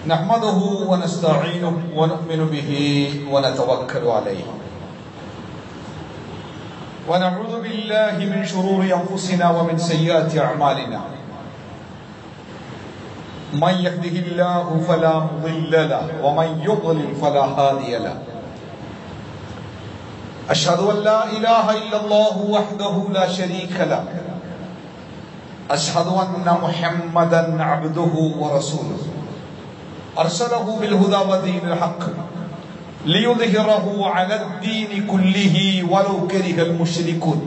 نحمده ونستعينه ونؤمن به ونتوكل عليه ونعوذ بالله من شرور انفسنا ومن سيئات اعمالنا من يهده الله فلا مضل له ومن يضلل فلا هادي له اشهد ان لا اله الا الله وحده لا شريك له اشهد ان محمدا عبده ورسوله ارسله بالهدى ودين الحق ليظهره على الدين كله ولو كره المشركون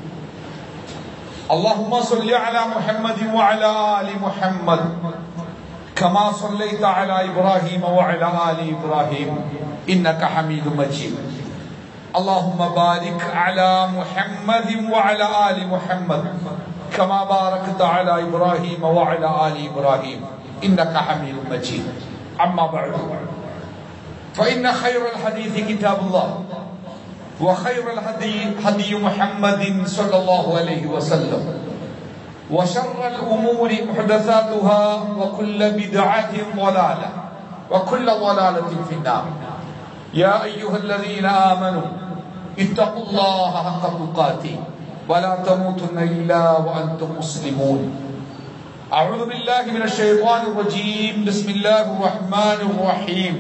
اللهم صل على محمد وعلى ال محمد كما صليت على ابراهيم وعلى ال ابراهيم انك حميد مجيد اللهم بارك على محمد وعلى ال محمد كما باركت على ابراهيم وعلى ال ابراهيم انك حميد مجيد اما بعد فإن خير الحديث كتاب الله وخير الهدي هدي محمد صلى الله عليه وسلم وشر الأمور محدثاتها وكل بدعة ضلالة وكل ضلالة في النار يا أيها الذين آمنوا اتقوا الله حق تقاته ولا تموتن إلا وأنتم مسلمون أعوذ بالله من الشيطان الرجيم بسم الله الرحمن الرحيم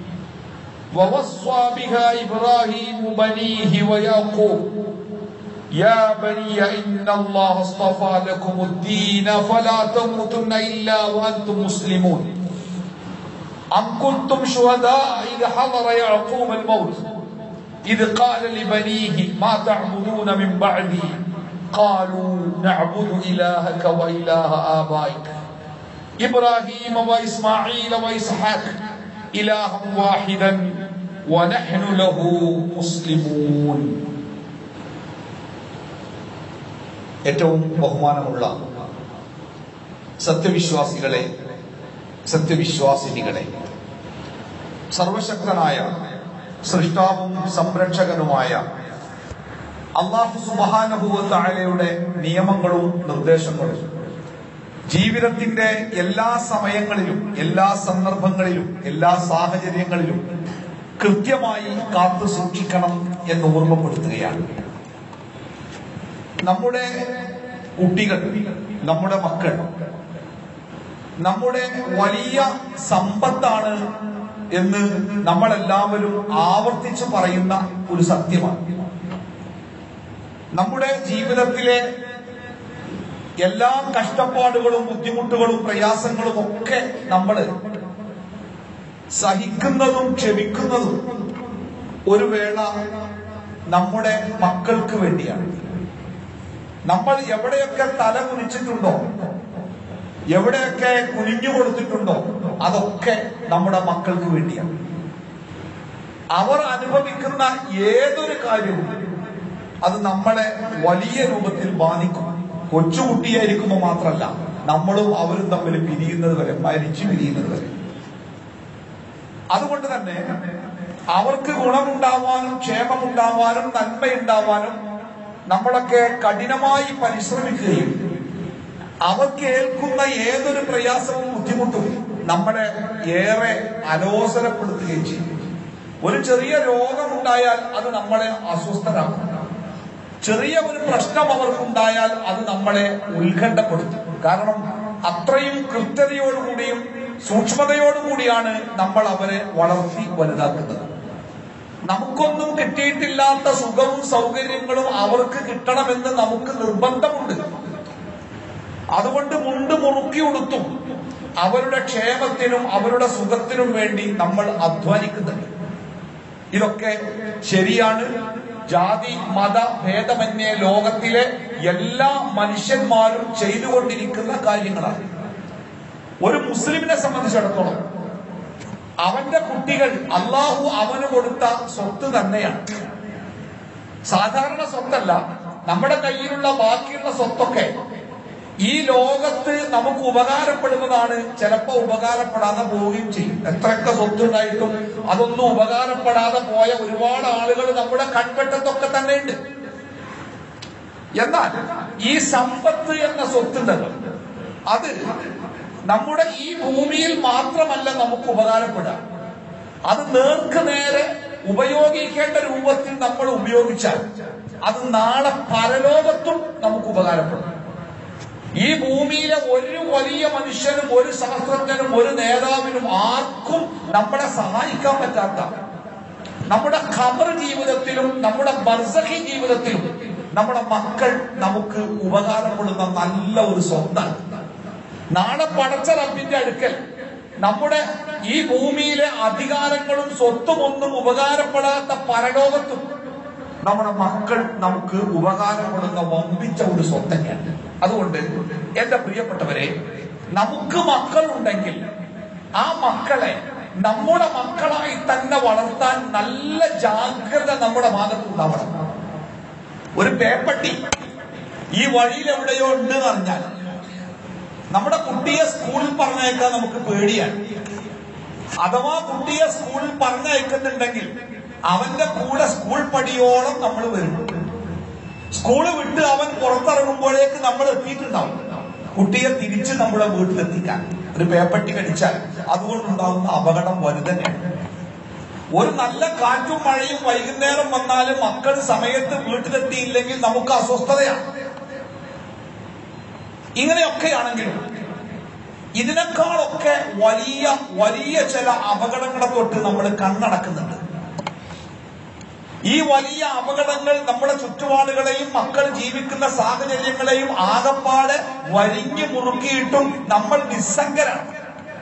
ووصى بها إبراهيم بنيه ويعقوب يا بني إن الله اصطفى لكم الدين فلا تموتن إلا وأنتم مسلمون أم كنتم شهداء إذ حضر يعقوب الموت إذ قال لبنيه ما تعبدون من بعدي قالوا نعبد إلهك وإله آبائك إبراهيم وإسماعيل وإسحاق إلها واحدا ونحن له مسلمون ഏറ്റവും ബഹുമാനമുള്ള സത്യവിശ്വാസികളെ സത്യവിശ്വാസിനികളെ സർവശക്തനായ സൃഷ്ടാവും സംരക്ഷകനുമായ അള്ളാഹു സുബാനുഭൂവത്താഴയുടെ നിയമങ്ങളും നിർദ്ദേശങ്ങളും ജീവിതത്തിന്റെ എല്ലാ സമയങ്ങളിലും എല്ലാ സന്ദർഭങ്ങളിലും എല്ലാ സാഹചര്യങ്ങളിലും കൃത്യമായി കാത്തു സൂക്ഷിക്കണം എന്ന് ഓർമ്മപ്പെടുത്തുകയാണ് നമ്മുടെ കുട്ടികൾ നമ്മുടെ മക്കൾ നമ്മുടെ വലിയ സമ്പത്താണ് എന്ന് നമ്മളെല്ലാവരും ആവർത്തിച്ചു പറയുന്ന ഒരു സത്യമാണ് നമ്മുടെ ജീവിതത്തിലെ എല്ലാ കഷ്ടപ്പാടുകളും ബുദ്ധിമുട്ടുകളും പ്രയാസങ്ങളും ഒക്കെ നമ്മൾ സഹിക്കുന്നതും ക്ഷമിക്കുന്നതും ഒരു വേള നമ്മുടെ മക്കൾക്ക് വേണ്ടിയാണ് നമ്മൾ എവിടെയൊക്കെ തല കുനിച്ചിട്ടുണ്ടോ എവിടെയൊക്കെ കുനിഞ്ഞു കൊടുത്തിട്ടുണ്ടോ അതൊക്കെ നമ്മുടെ മക്കൾക്ക് വേണ്ടിയാണ് അവർ അനുഭവിക്കുന്ന ഏതൊരു കാര്യവും അത് നമ്മളെ വലിയ രൂപത്തിൽ ബാധിക്കും കൊച്ചുകുട്ടിയായിരിക്കുമ്പോൾ മാത്രമല്ല നമ്മളും അവരും തമ്മിൽ പിരിയുന്നത് വരെ മരിച്ചു പിരിയുന്നത് വരെ അതുകൊണ്ട് തന്നെ അവർക്ക് ഗുണമുണ്ടാവാനും ക്ഷേമമുണ്ടാവാനും നന്മയുണ്ടാവാനും നമ്മളൊക്കെ കഠിനമായി പരിശ്രമിക്കുകയും അവർക്ക് ഏൽക്കുന്ന ഏതൊരു പ്രയാസവും ബുദ്ധിമുട്ടും നമ്മളെ ഏറെ അലോസരപ്പെടുത്തുകയും ചെയ്യും ഒരു ചെറിയ രോഗമുണ്ടായാൽ അത് നമ്മളെ അസ്വസ്ഥരാക്കും ചെറിയ ഒരു പ്രശ്നം അവർക്കുണ്ടായാൽ അത് നമ്മളെ ഉത്കണ്ഠപ്പെടുത്തും കാരണം അത്രയും കൃത്യതയോടുകൂടിയും സൂക്ഷ്മതയോടുകൂടിയാണ് നമ്മൾ അവരെ വളർത്തി വലുതാക്കുന്നത് നമുക്കൊന്നും കിട്ടിയിട്ടില്ലാത്ത സുഖവും സൗകര്യങ്ങളും അവർക്ക് കിട്ടണമെന്ന് നമുക്ക് നിർബന്ധമുണ്ട് അതുകൊണ്ട് മുണ്ട് മുറുക്കി ഉടുത്തും അവരുടെ ക്ഷേമത്തിനും അവരുടെ സുഖത്തിനും വേണ്ടി നമ്മൾ അധ്വാനിക്കുന്നുണ്ട് ഇതൊക്കെ ശരിയാണ് ജാതി മത ഭേദമന്യേ ലോകത്തിലെ എല്ലാ മനുഷ്യന്മാരും ചെയ്തുകൊണ്ടിരിക്കുന്ന കാര്യങ്ങളാണ് ഒരു മുസ്ലിമിനെ സംബന്ധിച്ചിടത്തോളം അവന്റെ കുട്ടികൾ അള്ളാഹു അവന് കൊടുത്ത സ്വത്ത് തന്നെയാണ് സാധാരണ സ്വത്തല്ല നമ്മുടെ കയ്യിലുള്ള ബാക്കിയുള്ള സ്വത്തൊക്കെ ഈ ലോകത്ത് നമുക്ക് ഉപകാരപ്പെടുന്നതാണ് ചിലപ്പോ ഉപകാരപ്പെടാതെ പോവുകയും ചെയ്യും എത്രയൊക്കെ സ്വത്തുണ്ടായിട്ടും അതൊന്നും ഉപകാരപ്പെടാതെ പോയ ഒരുപാട് ആളുകൾ നമ്മുടെ കൺവെട്ടത്തൊക്കെ തന്നെ ഉണ്ട് എന്നാൽ ഈ സമ്പത്ത് എന്ന സ്വത്തുണ്ടല്ലോ അത് നമ്മുടെ ഈ ഭൂമിയിൽ മാത്രമല്ല നമുക്ക് ഉപകാരപ്പെടുക അത് നേർക്ക് നേരെ ഉപയോഗിക്കേണ്ട രൂപത്തിൽ നമ്മൾ ഉപയോഗിച്ചാൽ അത് നാളെ പരലോകത്തും നമുക്ക് ഉപകാരപ്പെടും ഈ ഭൂമിയിലെ ഒരു വലിയ മനുഷ്യനും ഒരു ശാസ്ത്രജ്ഞനും ഒരു നേതാവിനും ആർക്കും നമ്മളെ സഹായിക്കാൻ പറ്റാത്ത നമ്മുടെ ഖബർ ജീവിതത്തിലും നമ്മുടെ ബർസഖി ജീവിതത്തിലും നമ്മുടെ മക്കൾ നമുക്ക് ഉപകാരപ്പെടുന്ന നല്ല ഒരു സ്വത്താണ് നാളെ പടച്ച റബ്ബിന്റെ അടുക്കൽ നമ്മുടെ ഈ ഭൂമിയിലെ അധികാരങ്ങളും സ്വത്തും ഒന്നും ഉപകാരപ്പെടാത്ത പരലോകത്തും നമ്മുടെ മക്കൾ നമുക്ക് ഉപകാരപ്പെടുന്ന വമ്പിച്ച ഒരു സ്വത്തന്നെയാണ് അതുകൊണ്ട് എന്റെ പ്രിയപ്പെട്ടവരെ നമുക്ക് മക്കളുണ്ടെങ്കിൽ ആ മക്കളെ നമ്മുടെ മക്കളായി തന്നെ വളർത്താൻ നല്ല ജാഗ്രത നമ്മുടെ ഭാഗത്തുണ്ടാവണം ഒരു പേപ്പട്ടി ഈ വഴിയിൽ എവിടെയോ ഉണ്ട് എന്ന് അറിഞ്ഞാൽ നമ്മുടെ കുട്ടിയെ സ്കൂളിൽ പറഞ്ഞയക്കാൻ നമുക്ക് പേടിയാണ് അഥവാ കുട്ടിയെ സ്കൂളിൽ പറഞ്ഞയക്കുന്നുണ്ടെങ്കിൽ അവന്റെ കൂടെ സ്കൂൾ പടിയോളം നമ്മൾ വരും സ്കൂള് വിട്ട് അവൻ പുറത്തിറങ്ങുമ്പോഴേക്ക് നമ്മൾ എത്തിയിട്ടുണ്ടാവും കുട്ടിയെ തിരിച്ച് നമ്മുടെ വീട്ടിലെത്തിക്കാൻ ഒരു പേപ്പട്ടി കടിച്ചാൽ അതുകൊണ്ടുണ്ടാകുന്ന അപകടം വലുതന്നെയാണ് ഒരു നല്ല കാറ്റും മഴയും വൈകുന്നേരം വന്നാലും മക്കൾ സമയത്ത് വീട്ടിലെത്തിയില്ലെങ്കിൽ നമുക്ക് അസ്വസ്ഥതയാണ് ഇങ്ങനെയൊക്കെയാണെങ്കിലും ഇതിനേക്കാളൊക്കെ വലിയ വലിയ ചില അപകടങ്ങളെ തൊട്ട് നമ്മൾ കണ്ണടക്കുന്നുണ്ട് ഈ വലിയ അപകടങ്ങൾ നമ്മുടെ ചുറ്റുപാടുകളെയും മക്കൾ ജീവിക്കുന്ന സാഹചര്യങ്ങളെയും ആകപ്പാടെ വരിഞ്ഞു മുറുക്കിയിട്ടും നമ്മൾ നിസ്സംഗരാണ്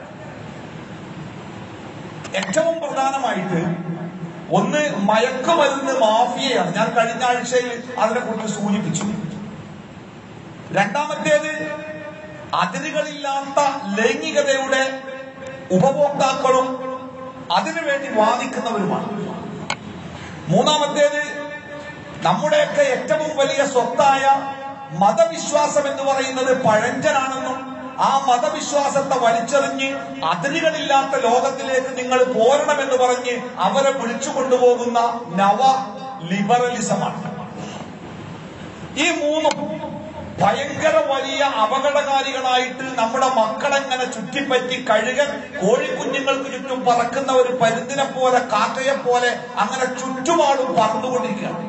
ഏറ്റവും പ്രധാനമായിട്ട് ഒന്ന് മയക്കുമരുന്ന് മാഫിയയാണ് ഞാൻ കഴിഞ്ഞ ആഴ്ചയിൽ അതിനെക്കുറിച്ച് സൂചിപ്പിച്ചു രണ്ടാമത്തേത് അതിരുകളില്ലാത്ത ലൈംഗികതയുടെ ഉപഭോക്താക്കളും അതിനുവേണ്ടി വാദിക്കുന്നവരുമാണ് മൂന്നാമത്തേത് നമ്മുടെയൊക്കെ ഏറ്റവും വലിയ സ്വത്തായ മതവിശ്വാസം എന്ന് പറയുന്നത് പഴഞ്ചനാണെന്നും ആ മതവിശ്വാസത്തെ വലിച്ചെറിഞ്ഞ് അതിരുകളില്ലാത്ത ലോകത്തിലേക്ക് നിങ്ങൾ പോരണമെന്ന് പറഞ്ഞ് അവരെ വിളിച്ചു കൊണ്ടുപോകുന്ന നവ ലിബറലിസമാണ് ഈ മൂന്നും ഭയങ്കര വലിയ അപകടകാരികളായിട്ട് നമ്മുടെ മക്കളെങ്ങനെ ചുറ്റിപ്പറ്റി കഴുകൻ കോഴിക്കുഞ്ഞുങ്ങൾക്ക് ചുറ്റും പറക്കുന്ന ഒരു പരുന്തിനെ പോലെ കാക്കയെ പോലെ അങ്ങനെ ചുറ്റുപാടും പറന്നുകൊണ്ടിരിക്കുകയാണ്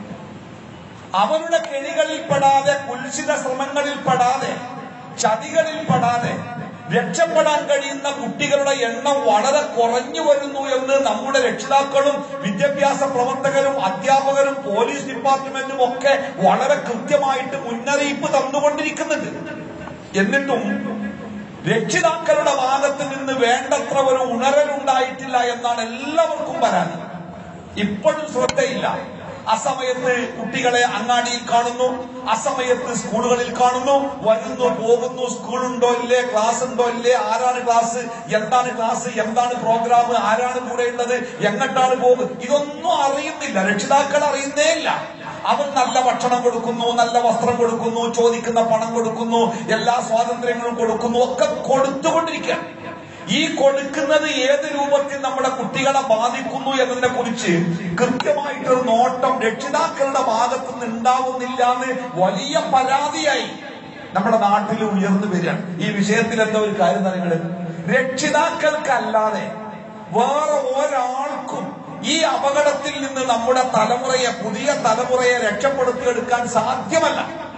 അവരുടെ കെണികളിൽ പെടാതെ കുൽസിത ശ്രമങ്ങളിൽ പെടാതെ ചതികളിൽ പെടാതെ രക്ഷപ്പെടാൻ കഴിയുന്ന കുട്ടികളുടെ എണ്ണം വളരെ കുറഞ്ഞു വരുന്നു എന്ന് നമ്മുടെ രക്ഷിതാക്കളും വിദ്യാഭ്യാസ പ്രവർത്തകരും അധ്യാപകരും പോലീസ് ഡിപ്പാർട്ട്മെന്റും ഒക്കെ വളരെ കൃത്യമായിട്ട് മുന്നറിയിപ്പ് തന്നുകൊണ്ടിരിക്കുന്നുണ്ട് എന്നിട്ടും രക്ഷിതാക്കളുടെ ഭാഗത്ത് നിന്ന് വേണ്ടത്ര ഒരു ഉണരലുണ്ടായിട്ടില്ല എന്നാണ് എല്ലാവർക്കും പരാതി ഇപ്പോഴും ശ്രദ്ധയില്ല അസമയത്ത് കുട്ടികളെ അങ്ങാടിയിൽ കാണുന്നു അസമയത്ത് സ്കൂളുകളിൽ കാണുന്നു വരുന്നു പോകുന്നു സ്കൂളുണ്ടോ ഇല്ലേ ക്ലാസ് ഉണ്ടോ ഇല്ലേ ആരാണ് ക്ലാസ് എന്താണ് ക്ലാസ് എന്താണ് പ്രോഗ്രാം ആരാണ് കൂടെ ഉള്ളത് എങ്ങോട്ടാണ് പോകുന്നത് ഇതൊന്നും അറിയുന്നില്ല രക്ഷിതാക്കൾ അറിയുന്നേ ഇല്ല അവൻ നല്ല ഭക്ഷണം കൊടുക്കുന്നു നല്ല വസ്ത്രം കൊടുക്കുന്നു ചോദിക്കുന്ന പണം കൊടുക്കുന്നു എല്ലാ സ്വാതന്ത്ര്യങ്ങളും കൊടുക്കുന്നു ഒക്കെ കൊടുത്തുകൊണ്ടിരിക്കുകയാണ് ഈ കൊടുക്കുന്നത് ഏത് രൂപത്തിൽ നമ്മുടെ കുട്ടികളെ ബാധിക്കുന്നു എന്നതിനെ കുറിച്ച് കൃത്യമായിട്ടൊരു നോട്ടം രക്ഷിതാക്കളുടെ ഭാഗത്തു നിന്ന് ഉണ്ടാവുന്നില്ല എന്ന് വലിയ പരാതിയായി നമ്മുടെ നാട്ടിൽ ഉയർന്നു വരികയാണ് ഈ വിഷയത്തിൽ എന്താ ഒരു കാര്യം നിങ്ങൾ രക്ഷിതാക്കൾക്കല്ലാതെ വേറെ ഒരാൾക്കും ഈ അപകടത്തിൽ നിന്ന് നമ്മുടെ തലമുറയെ പുതിയ തലമുറയെ രക്ഷപ്പെടുത്തിയെടുക്കാൻ സാധ്യമല്ല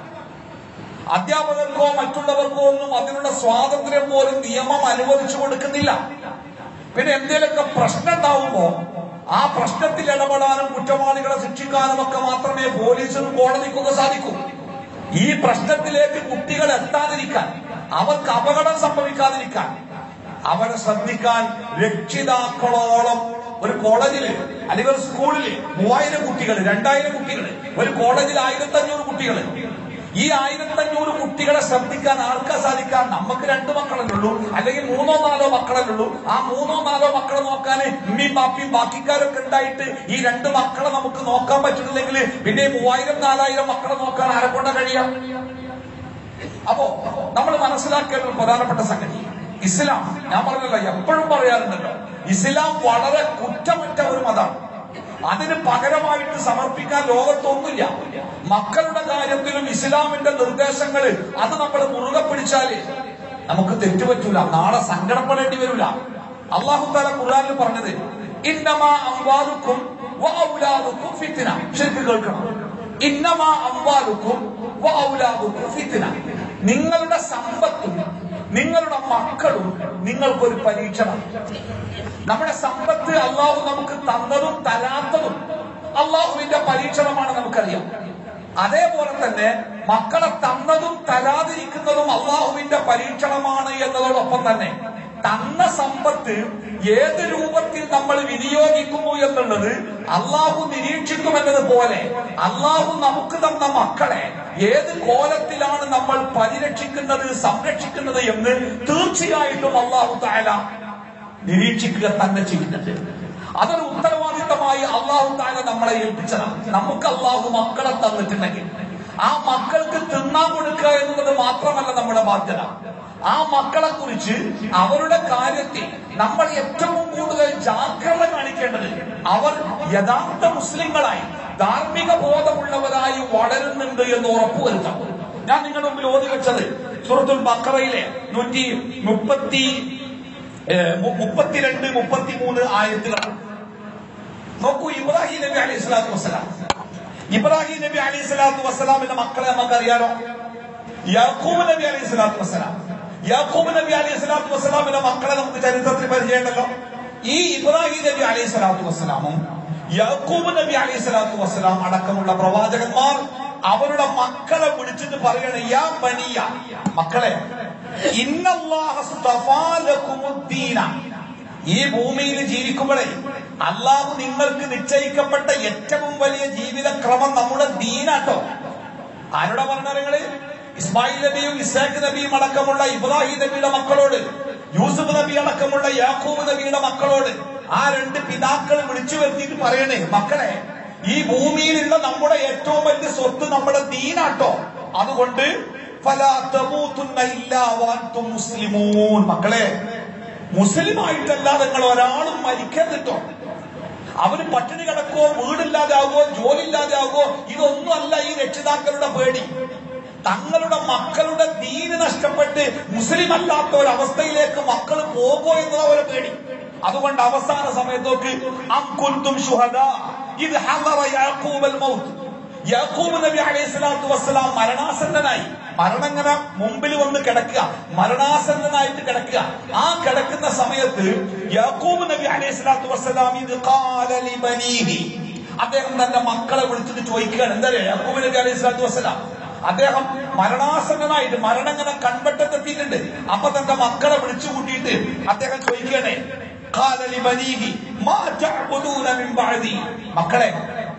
അധ്യാപകർക്കോ മറ്റുള്ളവർക്കോ ഒന്നും അതിനുള്ള സ്വാതന്ത്ര്യം പോലും നിയമം അനുവദിച്ചു കൊടുക്കുന്നില്ല പിന്നെ എന്തെങ്കിലുമൊക്കെ പ്രശ്നം ഉണ്ടാവുമ്പോ ആ പ്രശ്നത്തിൽ ഇടപെടാനും കുറ്റവാളികളെ ശിക്ഷിക്കാനും ഒക്കെ മാത്രമേ പോലീസിനും കോടതിക്കൊക്കെ സാധിക്കൂ ഈ പ്രശ്നത്തിലേക്ക് കുട്ടികൾ എത്താതിരിക്കാൻ അവർക്ക് അപകടം സംഭവിക്കാതിരിക്കാൻ അവരെ ശ്രദ്ധിക്കാൻ രക്ഷിതാക്കളോളം ഒരു കോളേജില് അല്ലെങ്കിൽ ഒരു സ്കൂളില് മൂവായിരം കുട്ടികൾ രണ്ടായിരം കുട്ടികൾ ഒരു കോളേജിൽ ആയിരത്തി അഞ്ഞൂറ് കുട്ടികൾ ഈ ആയിരത്തി അഞ്ഞൂറ് കുട്ടികളെ ശ്രദ്ധിക്കാൻ ആർക്കാ സാധിക്കാൻ നമുക്ക് രണ്ട് മക്കളല്ലേ ഉള്ളൂ അല്ലെങ്കിൽ മൂന്നോ നാലോ മക്കളല്ലേ ഉള്ളൂ ആ മൂന്നോ നാലോ മക്കളെ നോക്കാൻ ഉമ്മയും ബാപ്പിയും ബാക്കിക്കാരൊക്കെ ഉണ്ടായിട്ട് ഈ രണ്ട് മക്കളെ നമുക്ക് നോക്കാൻ പറ്റുന്നില്ലെങ്കിൽ പിന്നെ ഈ മൂവായിരം നാലായിരം മക്കളെ നോക്കാൻ ആരെ കൊണ്ടാ കഴിയാം അപ്പോ നമ്മൾ മനസ്സിലാക്കേണ്ട ഒരു പ്രധാനപ്പെട്ട സംഗതി ഇസ്ലാം ഞാൻ പറഞ്ഞല്ലോ എപ്പോഴും പറയാറുണ്ടല്ലോ ഇസ്ലാം വളരെ കുറ്റമറ്റ ഒരു മതമാണ് അതിന് പകരമായിട്ട് സമർപ്പിക്കാൻ ലോകത്തൊന്നുമില്ല മക്കളുടെ കാര്യത്തിലും ഇസ്ലാമിന്റെ നിർദ്ദേശങ്ങൾ അത് നമ്മൾ മുറുകെ പിടിച്ചാല് നമുക്ക് തെറ്റുപറ്റൂല നാളെ സങ്കടപ്പെടേണ്ടി വരില്ല അള്ളാഹു താല ഖുർആനിൽ പറഞ്ഞത് ഇന്നമാ അംവാലുക്കും വഔലാദുക്കും ഫിത്ന ശരിക്കും കേൾക്കണം ഇന്നമാ അംവാലുക്കും വഔലാദുക്കും ഫിത്ന നിങ്ങളുടെ സമ്പത്തും നിങ്ങളുടെ മക്കളും നിങ്ങൾക്കൊരു പരീക്ഷണം നമ്മുടെ സമ്പത്ത് അള്ളാഹു നമുക്ക് തന്നതും തരാത്തതും അള്ളാഹുവിന്റെ പരീക്ഷണമാണ് നമുക്കറിയാം അതേപോലെ തന്നെ മക്കളെ തന്നതും തരാതിരിക്കുന്നതും അള്ളാഹുവിന്റെ പരീക്ഷണമാണ് എന്നതോടൊപ്പം തന്നെ തന്ന സമ്പത്ത് ഏത് രൂപത്തിൽ നമ്മൾ വിനിയോഗിക്കുന്നു എന്നുള്ളത് അള്ളാഹു നിരീക്ഷിക്കുമെന്നത് പോലെ അള്ളാഹു നമുക്ക് തന്ന മക്കളെ ഏത് കോലത്തിലാണ് നമ്മൾ പരിരക്ഷിക്കുന്നത് സംരക്ഷിക്കുന്നത് എന്ന് തീർച്ചയായിട്ടും അള്ളാഹു താല നിരീക്ഷിക്കുക തന്നെ ചെയ്യുന്നുണ്ട് അതൊരു ഉത്തരവാദിത്തമായി അള്ളാഹു താല നമ്മളെ ഏൽപ്പിച്ചതാണ് നമുക്ക് അള്ളാഹു മക്കളെ തന്നിട്ടുണ്ടെങ്കിൽ ആ മക്കൾക്ക് തിന്നാൻ കൊടുക്കുക എന്നുള്ളത് മാത്രമല്ല നമ്മുടെ ബാധ്യത ആ മക്കളെ കുറിച്ച് അവരുടെ കാര്യത്തിൽ നമ്മൾ ഏറ്റവും കൂടുതൽ ജാഗ്രത കാണിക്കേണ്ടത് അവർ യഥാർത്ഥ മുസ്ലിങ്ങളായി ധാർമ്മിക ബോധമുള്ളവരായി വളരുന്നുണ്ട് എന്ന് ഉറപ്പുവരുത്താം ഞാൻ നിങ്ങളുടെ മുമ്പിൽ ഓതി വെച്ചത് സുഹൃത്തുൽ ബക്കറയിലെ നൂറ്റി മുപ്പത്തി ഏഹ്, മു- മുപ്പത്തിരണ്ട് മുപ്പത്തിമൂന്ന് ആയത്തുകളാണ് നോക്കൂ ഇബ്രാഹിം നബി അലൈഹി സ്വലാത്തു വസ്സലാം ഇബ്രാഹിം നബി അലൈഹി സ്വലാത്തു വസ്സലാമിന്റെ മക്കളെ നമുക്കറിയാലോ യാക്കൂബ് നബി അലൈഹി സ്വലാത്തു വസ്സലാം യാക്കൂബ് നബി അലൈഹി സ്വലാത്തു വസ്സലാമിന്റെ മക്കളെ നമുക്ക് ചരിത്രത്തിൽ പരിചയമുണ്ടല്ലോ ഈ ഇബ്രാഹിം നബി അലൈഹി സ്വലാത്തു വസ്സലാമും യാക്കൂബ് നബി അലൈഹി സ്വലാത്തു വസ്സലാം അടക്കമുള്ള പ്രവാചകന്മാർ അവരുടെ മക്കളെ വിളിച്ചിട്ട് പറയണ യാ ബനിയ മക്കളെ ഇന്നല്ലാഹ സ്തഫാ ലക്കുമുദ്ദീന ഈ ഭൂമിയിൽ ജീവിക്കുമ്പോഴേ അള്ളാഹു നിങ്ങൾക്ക് നിശ്ചയിക്കപ്പെട്ട ഏറ്റവും വലിയ ജീവിതക്രമം നമ്മുടെ ദീനാട്ടോ ആരുടെ പറഞ്ഞങ്ങള് ഇസ്മായിൽ നബിയും ഇസാഖ് നബിയും അടക്കമുള്ള ഇബ്രാഹിം നബിയുടെ മക്കളോട് യൂസുഫ് നബി അടക്കമുള്ള യാക്കൂബ് നബിയുടെ മക്കളോട് ആ രണ്ട് പിതാക്കൾ വിളിച്ചു വരുത്തിയിട്ട് പറയണേ മക്കളെ ഈ ഭൂമിയിലുള്ള നമ്മുടെ ഏറ്റവും വലിയ സ്വത്ത് നമ്മുടെ ദീനാട്ടോ അതുകൊണ്ട് ഫലാ തമൂതുന്ന ഇല്ലാ വഅൻതും മുസ്ലിമൂൻ മക്കളെ മുസ്ലിം ആയിട്ടല്ലാതെ നിങ്ങൾ ഒരാളും മരിക്കരുതട്ടോ അവന് പട്ടിണി കിടക്കോ വീടില്ലാതാവോ ജോലി ഇല്ലാതാവോ ഇതൊന്നും അല്ല ഈ രക്ഷിതാക്കളുടെ പേടി തങ്ങളുടെ മക്കളുടെ ദീന് നഷ്ടപ്പെട്ട് മുസ്ലിം അല്ലാത്ത ഒരവസ്ഥയിലേക്ക് മക്കൾ പോകുമോ എന്നത് അവരെ പേടി അതുകൊണ്ട് അവസാന സമയത്തൊക്കെ അം കുന്തും ശുഹദ ഇത് ഹദറ യാഖൂബൽ മൗത്ത് യാക്കൂബ് നബി അലൈഹി സ്വലാത്തു വസ്സലാം മരണാസന്നനായി മരണം ഇങ്ങനെ മുമ്പിൽ വന്ന് കിടക്കുക മരണാസന്നനായിട്ട് കിടക്കുക ആ കിടക്കുന്ന സമയത്ത് യാക്കൂബ് നബി അലൈഹി സ്വലാത്തു വസ്സലാം ഇത് ഖാല ലിബനീഹി അദ്ദേഹം തന്റെ മക്കളെ വിളിച്ചിട്ട് ചോദിക്കുകയാണ് എന്താ പറയാ യാക്കൂബ് നബി അലൈഹി സ്വലാത്തു വസ്സലാം അദ്ദേഹം മരണാസന്നനായിട്ട് മരണം ഇങ്ങനെ കൺവെട്ടത്തെത്തിയിട്ടുണ്ട് അപ്പൊ തന്റെ മക്കളെ വിളിച്ചു കൂട്ടിയിട്ട് അദ്ദേഹം ചോദിക്കണേ ഖാല ലിബനീഹി മാ തഅബുദൂന മിൻ ബഅദി മക്കളെ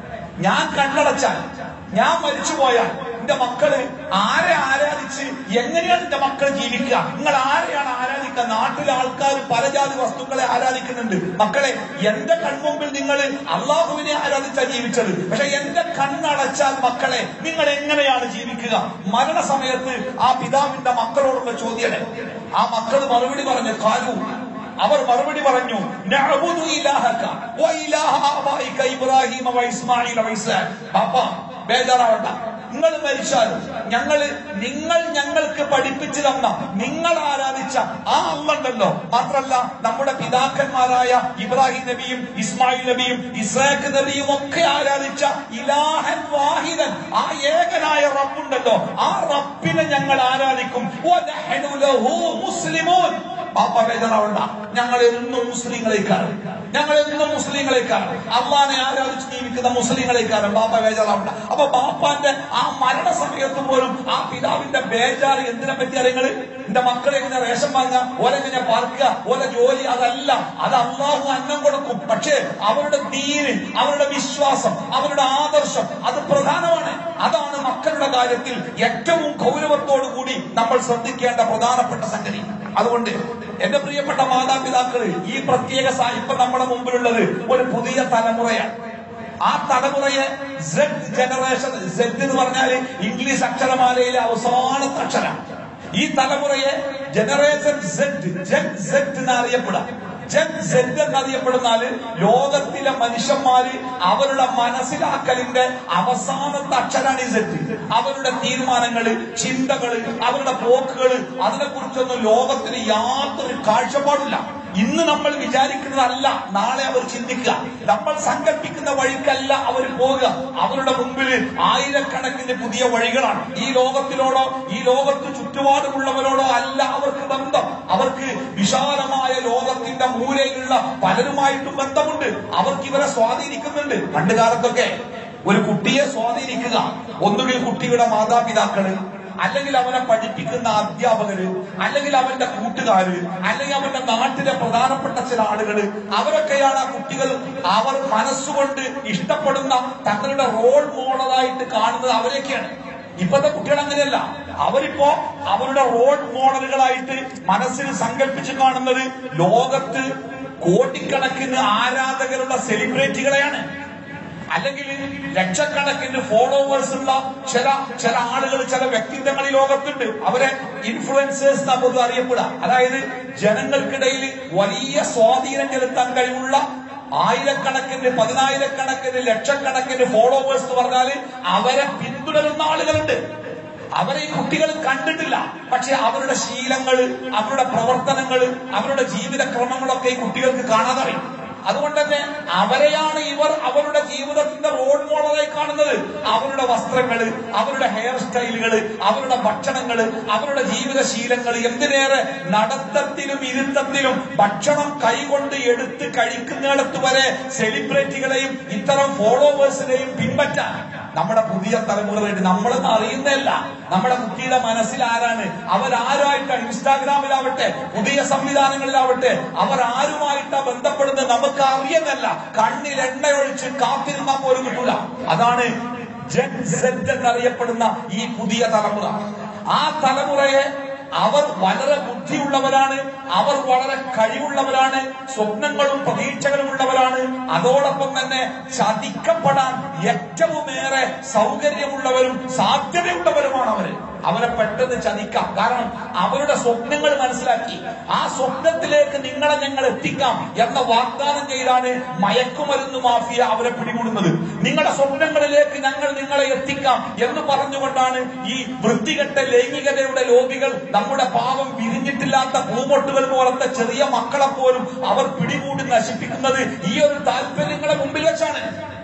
ഞാൻ കണ്ണടച്ചാൽ ഞാൻ മരിച്ചുപോയാൽ എന്റെ മക്കള് ആരെ ആരാധിച്ച് എങ്ങനെയാണ് എന്റെ മക്കൾ ജീവിക്കുക നിങ്ങൾ ആരെയാണ് ആരാധിക്കുക നാട്ടിലെ ആൾക്കാർ പല ജാതി വസ്തുക്കളെ ആരാധിക്കുന്നുണ്ട് മക്കളെ എന്റെ കൺമുമ്പിൽ നിങ്ങൾ അള്ളാഹുവിനെ ആരാധിച്ചാ ജീവിച്ചത് പക്ഷെ എന്റെ കണ്ണടച്ചാൽ മക്കളെ നിങ്ങൾ എങ്ങനെയാണ് ജീവിക്കുക മരണസമയത്ത് ആ പിതാവിന്റെ മക്കളോടുള്ള ചോദ്യം ആ മക്കൾ മറുപടി പറഞ്ഞു കാലു അവർ മറുപടി പറഞ്ഞു നഅബുദു ഇലാഹക വ ഇലാഹ ആബായിക ഇബ്രാഹിം വ ഇസ്മാഈൽ വ ഇസ്ഹാഖ് പാപ്പ ബേജാറാവണ്ട നിങ്ങൾ മരിച്ചാലും ഞങ്ങൾ നിങ്ങൾ ഞങ്ങൾക്ക് പഠിപ്പിച്ചു തന്ന നിങ്ങൾ ആരാധിച്ച ആ അള്ളണ്ടല്ലോ മാത്രല്ല നമ്മുടെ പിതാക്കന്മാരായ ഇബ്രാഹിം നബിയും ഇസ്മായിൽ നബിയും ഇസ്ഹാഖ് നബിയും ഒക്കെ ആരാധിച്ച ഇലാഹൻ വാഹിദൻ ആ ഏകനായ റബ്ബുണ്ടല്ലോ ആ റബ്ബിനെ ഞങ്ങൾ ആരാധിക്കും വ നഹ്നു ലഹു മുസ്ലിമൂൻ പാപ്പ ബേജാറാവണ്ട ഞങ്ങൾ എന്നും മുസ്ലിങ്ങളെക്കാരും ഞങ്ങൾ എന്നും മുസ്ലിങ്ങളെക്കാരും അള്ളാനെ ആരാധിച്ച് ജീവിക്കുന്ന മുസ്ലിങ്ങളെക്കാരും ബാപ്പ ബേജാറാവണ്ട അപ്പൊ ബാപ്പാന്റെ ആ മരണ സമയത്ത് പോലും ആ പിതാവിന്റെ ബേജാറ് എന്തിനെ പറ്റി അറിയങ്ങള് എന്റെ മക്കളെ എങ്ങനെ റേഷൻ വാങ്ങുക ഓരെങ്ങനെ പാർക്കുക ഓരോ ജോലി അതല്ല അത് അള്ളാഹു അന്നം കൊടുക്കും പക്ഷേ അവരുടെ ദീന് അവരുടെ വിശ്വാസം അവരുടെ ആദർശം അത് പ്രധാനമാണ് അതാണ് മക്കളുടെ കാര്യത്തിൽ ഏറ്റവും ഗൗരവത്തോടു കൂടി നമ്മൾ ശ്രദ്ധിക്കേണ്ട പ്രധാനപ്പെട്ട സംഗതി അതുകൊണ്ട് എന്റെ പ്രിയപ്പെട്ട മാതാപിതാക്കള് ഈ പ്രത്യേക സ- ഇപ്പൊ നമ്മുടെ മുമ്പിലുള്ളത് ഒരു പുതിയ തലമുറയാണ് ആ തലമുറയെ സെഡ് ജനറേഷൻ സെഡ് എന്ന് പറഞ്ഞാൽ ഇംഗ്ലീഷ് അക്ഷരമാലയിലെ അവസാനത്തെ അക്ഷരം ഈ തലമുറയെ ജനറേഷൻ സെഡ് ജെഡ് സെഡ് എന്ന് അറിയപ്പെടാം ജൻ സെഡ് എന്നറിയപ്പെടുന്നാല് ലോകത്തിലെ മനുഷ്യന്മാര് അവരുടെ മനസ്സിലാക്കലിന്റെ അവസാനത്തെ അക്ഷരാണ് ഈ സെറ്റ് അവരുടെ തീരുമാനങ്ങള് ചിന്തകള് അവരുടെ പോക്കുകള് അതിനെക്കുറിച്ചൊന്നും ലോകത്തിന് യാതൊരു കാഴ്ചപ്പാടില്ല ഇന്ന് നമ്മൾ വിചാരിക്കുന്നതല്ല നാളെ അവർ ചിന്തിക്കുക നമ്മൾ സങ്കല്പിക്കുന്ന വഴിക്കല്ല അവർ പോവുക അവരുടെ മുമ്പിൽ ആയിരക്കണക്കിന് പുതിയ വഴികളാണ് ഈ ലോകത്തിലോടോ ഈ ലോകത്ത് ചുറ്റുപാടുമുള്ളവരോടോ അല്ല അവർക്ക് ബന്ധം അവർക്ക് വിശാലമായ ലോകത്തിന്റെ മൂലയിലുള്ള പലരുമായിട്ടും ബന്ധമുണ്ട് അവർക്ക് ഇവരെ സ്വാധീനിക്കുന്നുണ്ട് പണ്ട് കാലത്തൊക്കെ ഒരു കുട്ടിയെ സ്വാധീനിക്കുക ഒന്നുകിൽ കുട്ടിയുടെ മാതാപിതാക്കള് അല്ലെങ്കിൽ അവനെ പഠിപ്പിക്കുന്ന അധ്യാപകര് അല്ലെങ്കിൽ അവന്റെ കൂട്ടുകാര് അല്ലെങ്കിൽ അവന്റെ നാട്ടിലെ പ്രധാനപ്പെട്ട ചില ആളുകള് അവരൊക്കെയാണ് ആ കുട്ടികൾ അവർ മനസ്സുകൊണ്ട് ഇഷ്ടപ്പെടുന്ന തങ്ങളുടെ റോൾ മോഡലായിട്ട് കാണുന്നത് അവരൊക്കെയാണ് ഇപ്പോഴത്തെ കുട്ടികൾ അങ്ങനെയല്ല അവരിപ്പോ അവരുടെ റോൾ മോഡലുകളായിട്ട് മനസ്സിൽ സങ്കല്പിച്ച് കാണുന്നത് ലോകത്ത് കോടിക്കണക്കിന് ആരാധകരുള്ള സെലിബ്രിറ്റികളെയാണ് അല്ലെങ്കിൽ ലക്ഷക്കണക്കിന് ഫോളോവേഴ്സ് ഉള്ള ചില ചില ആളുകൾ ചില വ്യക്തിത്വങ്ങൾ ഈ ലോകത്തുണ്ട് അവരെ ഇൻഫ്ലുവൻസേഴ്സ് നമുക്ക് അറിയപ്പെടാം അതായത് ജനങ്ങൾക്കിടയിൽ വലിയ സ്വാധീനം ചെലുത്താൻ കഴിവുള്ള ആയിരക്കണക്കിന് പതിനായിരക്കണക്കിന് ലക്ഷക്കണക്കിന് ഫോളോവേഴ്സ് എന്ന് പറഞ്ഞാല് അവരെ പിന്തുടരുന്ന ആളുകളുണ്ട് അവരെ ഈ കുട്ടികൾ കണ്ടിട്ടില്ല പക്ഷെ അവരുടെ ശീലങ്ങള് അവരുടെ പ്രവർത്തനങ്ങള് അവരുടെ ജീവിതക്രമങ്ങളൊക്കെ ഈ കുട്ടികൾക്ക് കാണാതറിയും അതുകൊണ്ട് തന്നെ അവരെയാണ് ഇവർ അവരുടെ ജീവിതത്തിന്റെ റോൾ മോഡലായി കാണുന്നത് അവരുടെ വസ്ത്രങ്ങള് അവരുടെ ഹെയർ സ്റ്റൈലുകള് അവരുടെ ഭക്ഷണങ്ങള് അവരുടെ ജീവിതശീലങ്ങൾ എന്തിനേറെ നടത്തത്തിലും ഇരുത്തത്തിലും ഭക്ഷണം കൈകൊണ്ട് എടുത്ത് കഴിക്കുന്നിടത്ത് വരെ സെലിബ്രിറ്റികളെയും ഇത്തരം ഫോളോവേഴ്സിനെയും പിൻപറ്റാൻ നമ്മുടെ പുതിയ തലമുറയായിട്ട് നമ്മളൊന്നും അറിയുന്നതല്ല നമ്മുടെ കുട്ടിയുടെ മനസ്സിൽ ആരാണ് അവരാരുമായിട്ടാണ് ഇൻസ്റ്റാഗ്രാമിലാവട്ടെ പുതിയ സംവിധാനങ്ങളിലാവട്ടെ അവർ ആരുമായിട്ടാ ബന്ധപ്പെടുന്നത് നമുക്ക് അറിയുന്നല്ല കണ്ണിൽ എണ്ണയൊഴിച്ച് കാത്തിരുന്നാൽ പോലും കിട്ടൂല അതാണ് ജൻ സെറ്റ് എന്നറിയപ്പെടുന്ന ഈ പുതിയ തലമുറ ആ തലമുറയെ അവർ വളരെ ബുദ്ധിയുള്ളവരാണ് അവർ വളരെ കഴിവുള്ളവരാണ് സ്വപ്നങ്ങളും പ്രതീക്ഷകളും ഉള്ളവരാണ് അതോടൊപ്പം തന്നെ ചതിക്കപ്പെടാൻ ഏറ്റവുമേറെ സൗകര്യമുള്ളവരും സാധ്യതയുള്ളവരുമാണ് അവര് അവരെ പെട്ടെന്ന് ചതിക്കാം കാരണം അവരുടെ സ്വപ്നങ്ങൾ മനസ്സിലാക്കി ആ സ്വപ്നത്തിലേക്ക് നിങ്ങളെ ഞങ്ങൾ എത്തിക്കാം എന്ന വാഗ്ദാനം ചെയ്താണ് മയക്കുമരുന്ന് മാഫിയ അവരെ പിടികൂടുന്നത് നിങ്ങളുടെ സ്വപ്നങ്ങളിലേക്ക് ഞങ്ങൾ നിങ്ങളെ എത്തിക്കാം എന്ന് പറഞ്ഞുകൊണ്ടാണ് ഈ വൃത്തികെട്ട ലൈംഗികതയുടെ ലോബികൾ നമ്മുടെ പാവം വിരിഞ്ഞിട്ടില്ലാത്ത പൂമൊട്ടുകൾ പോലത്തെ ചെറിയ മക്കളെ പോലും അവർ പിടികൂടി നശിപ്പിക്കുന്നത് ഈ ഒരു താല്പര്യങ്ങളെ മുമ്പിൽ വെച്ചാണ്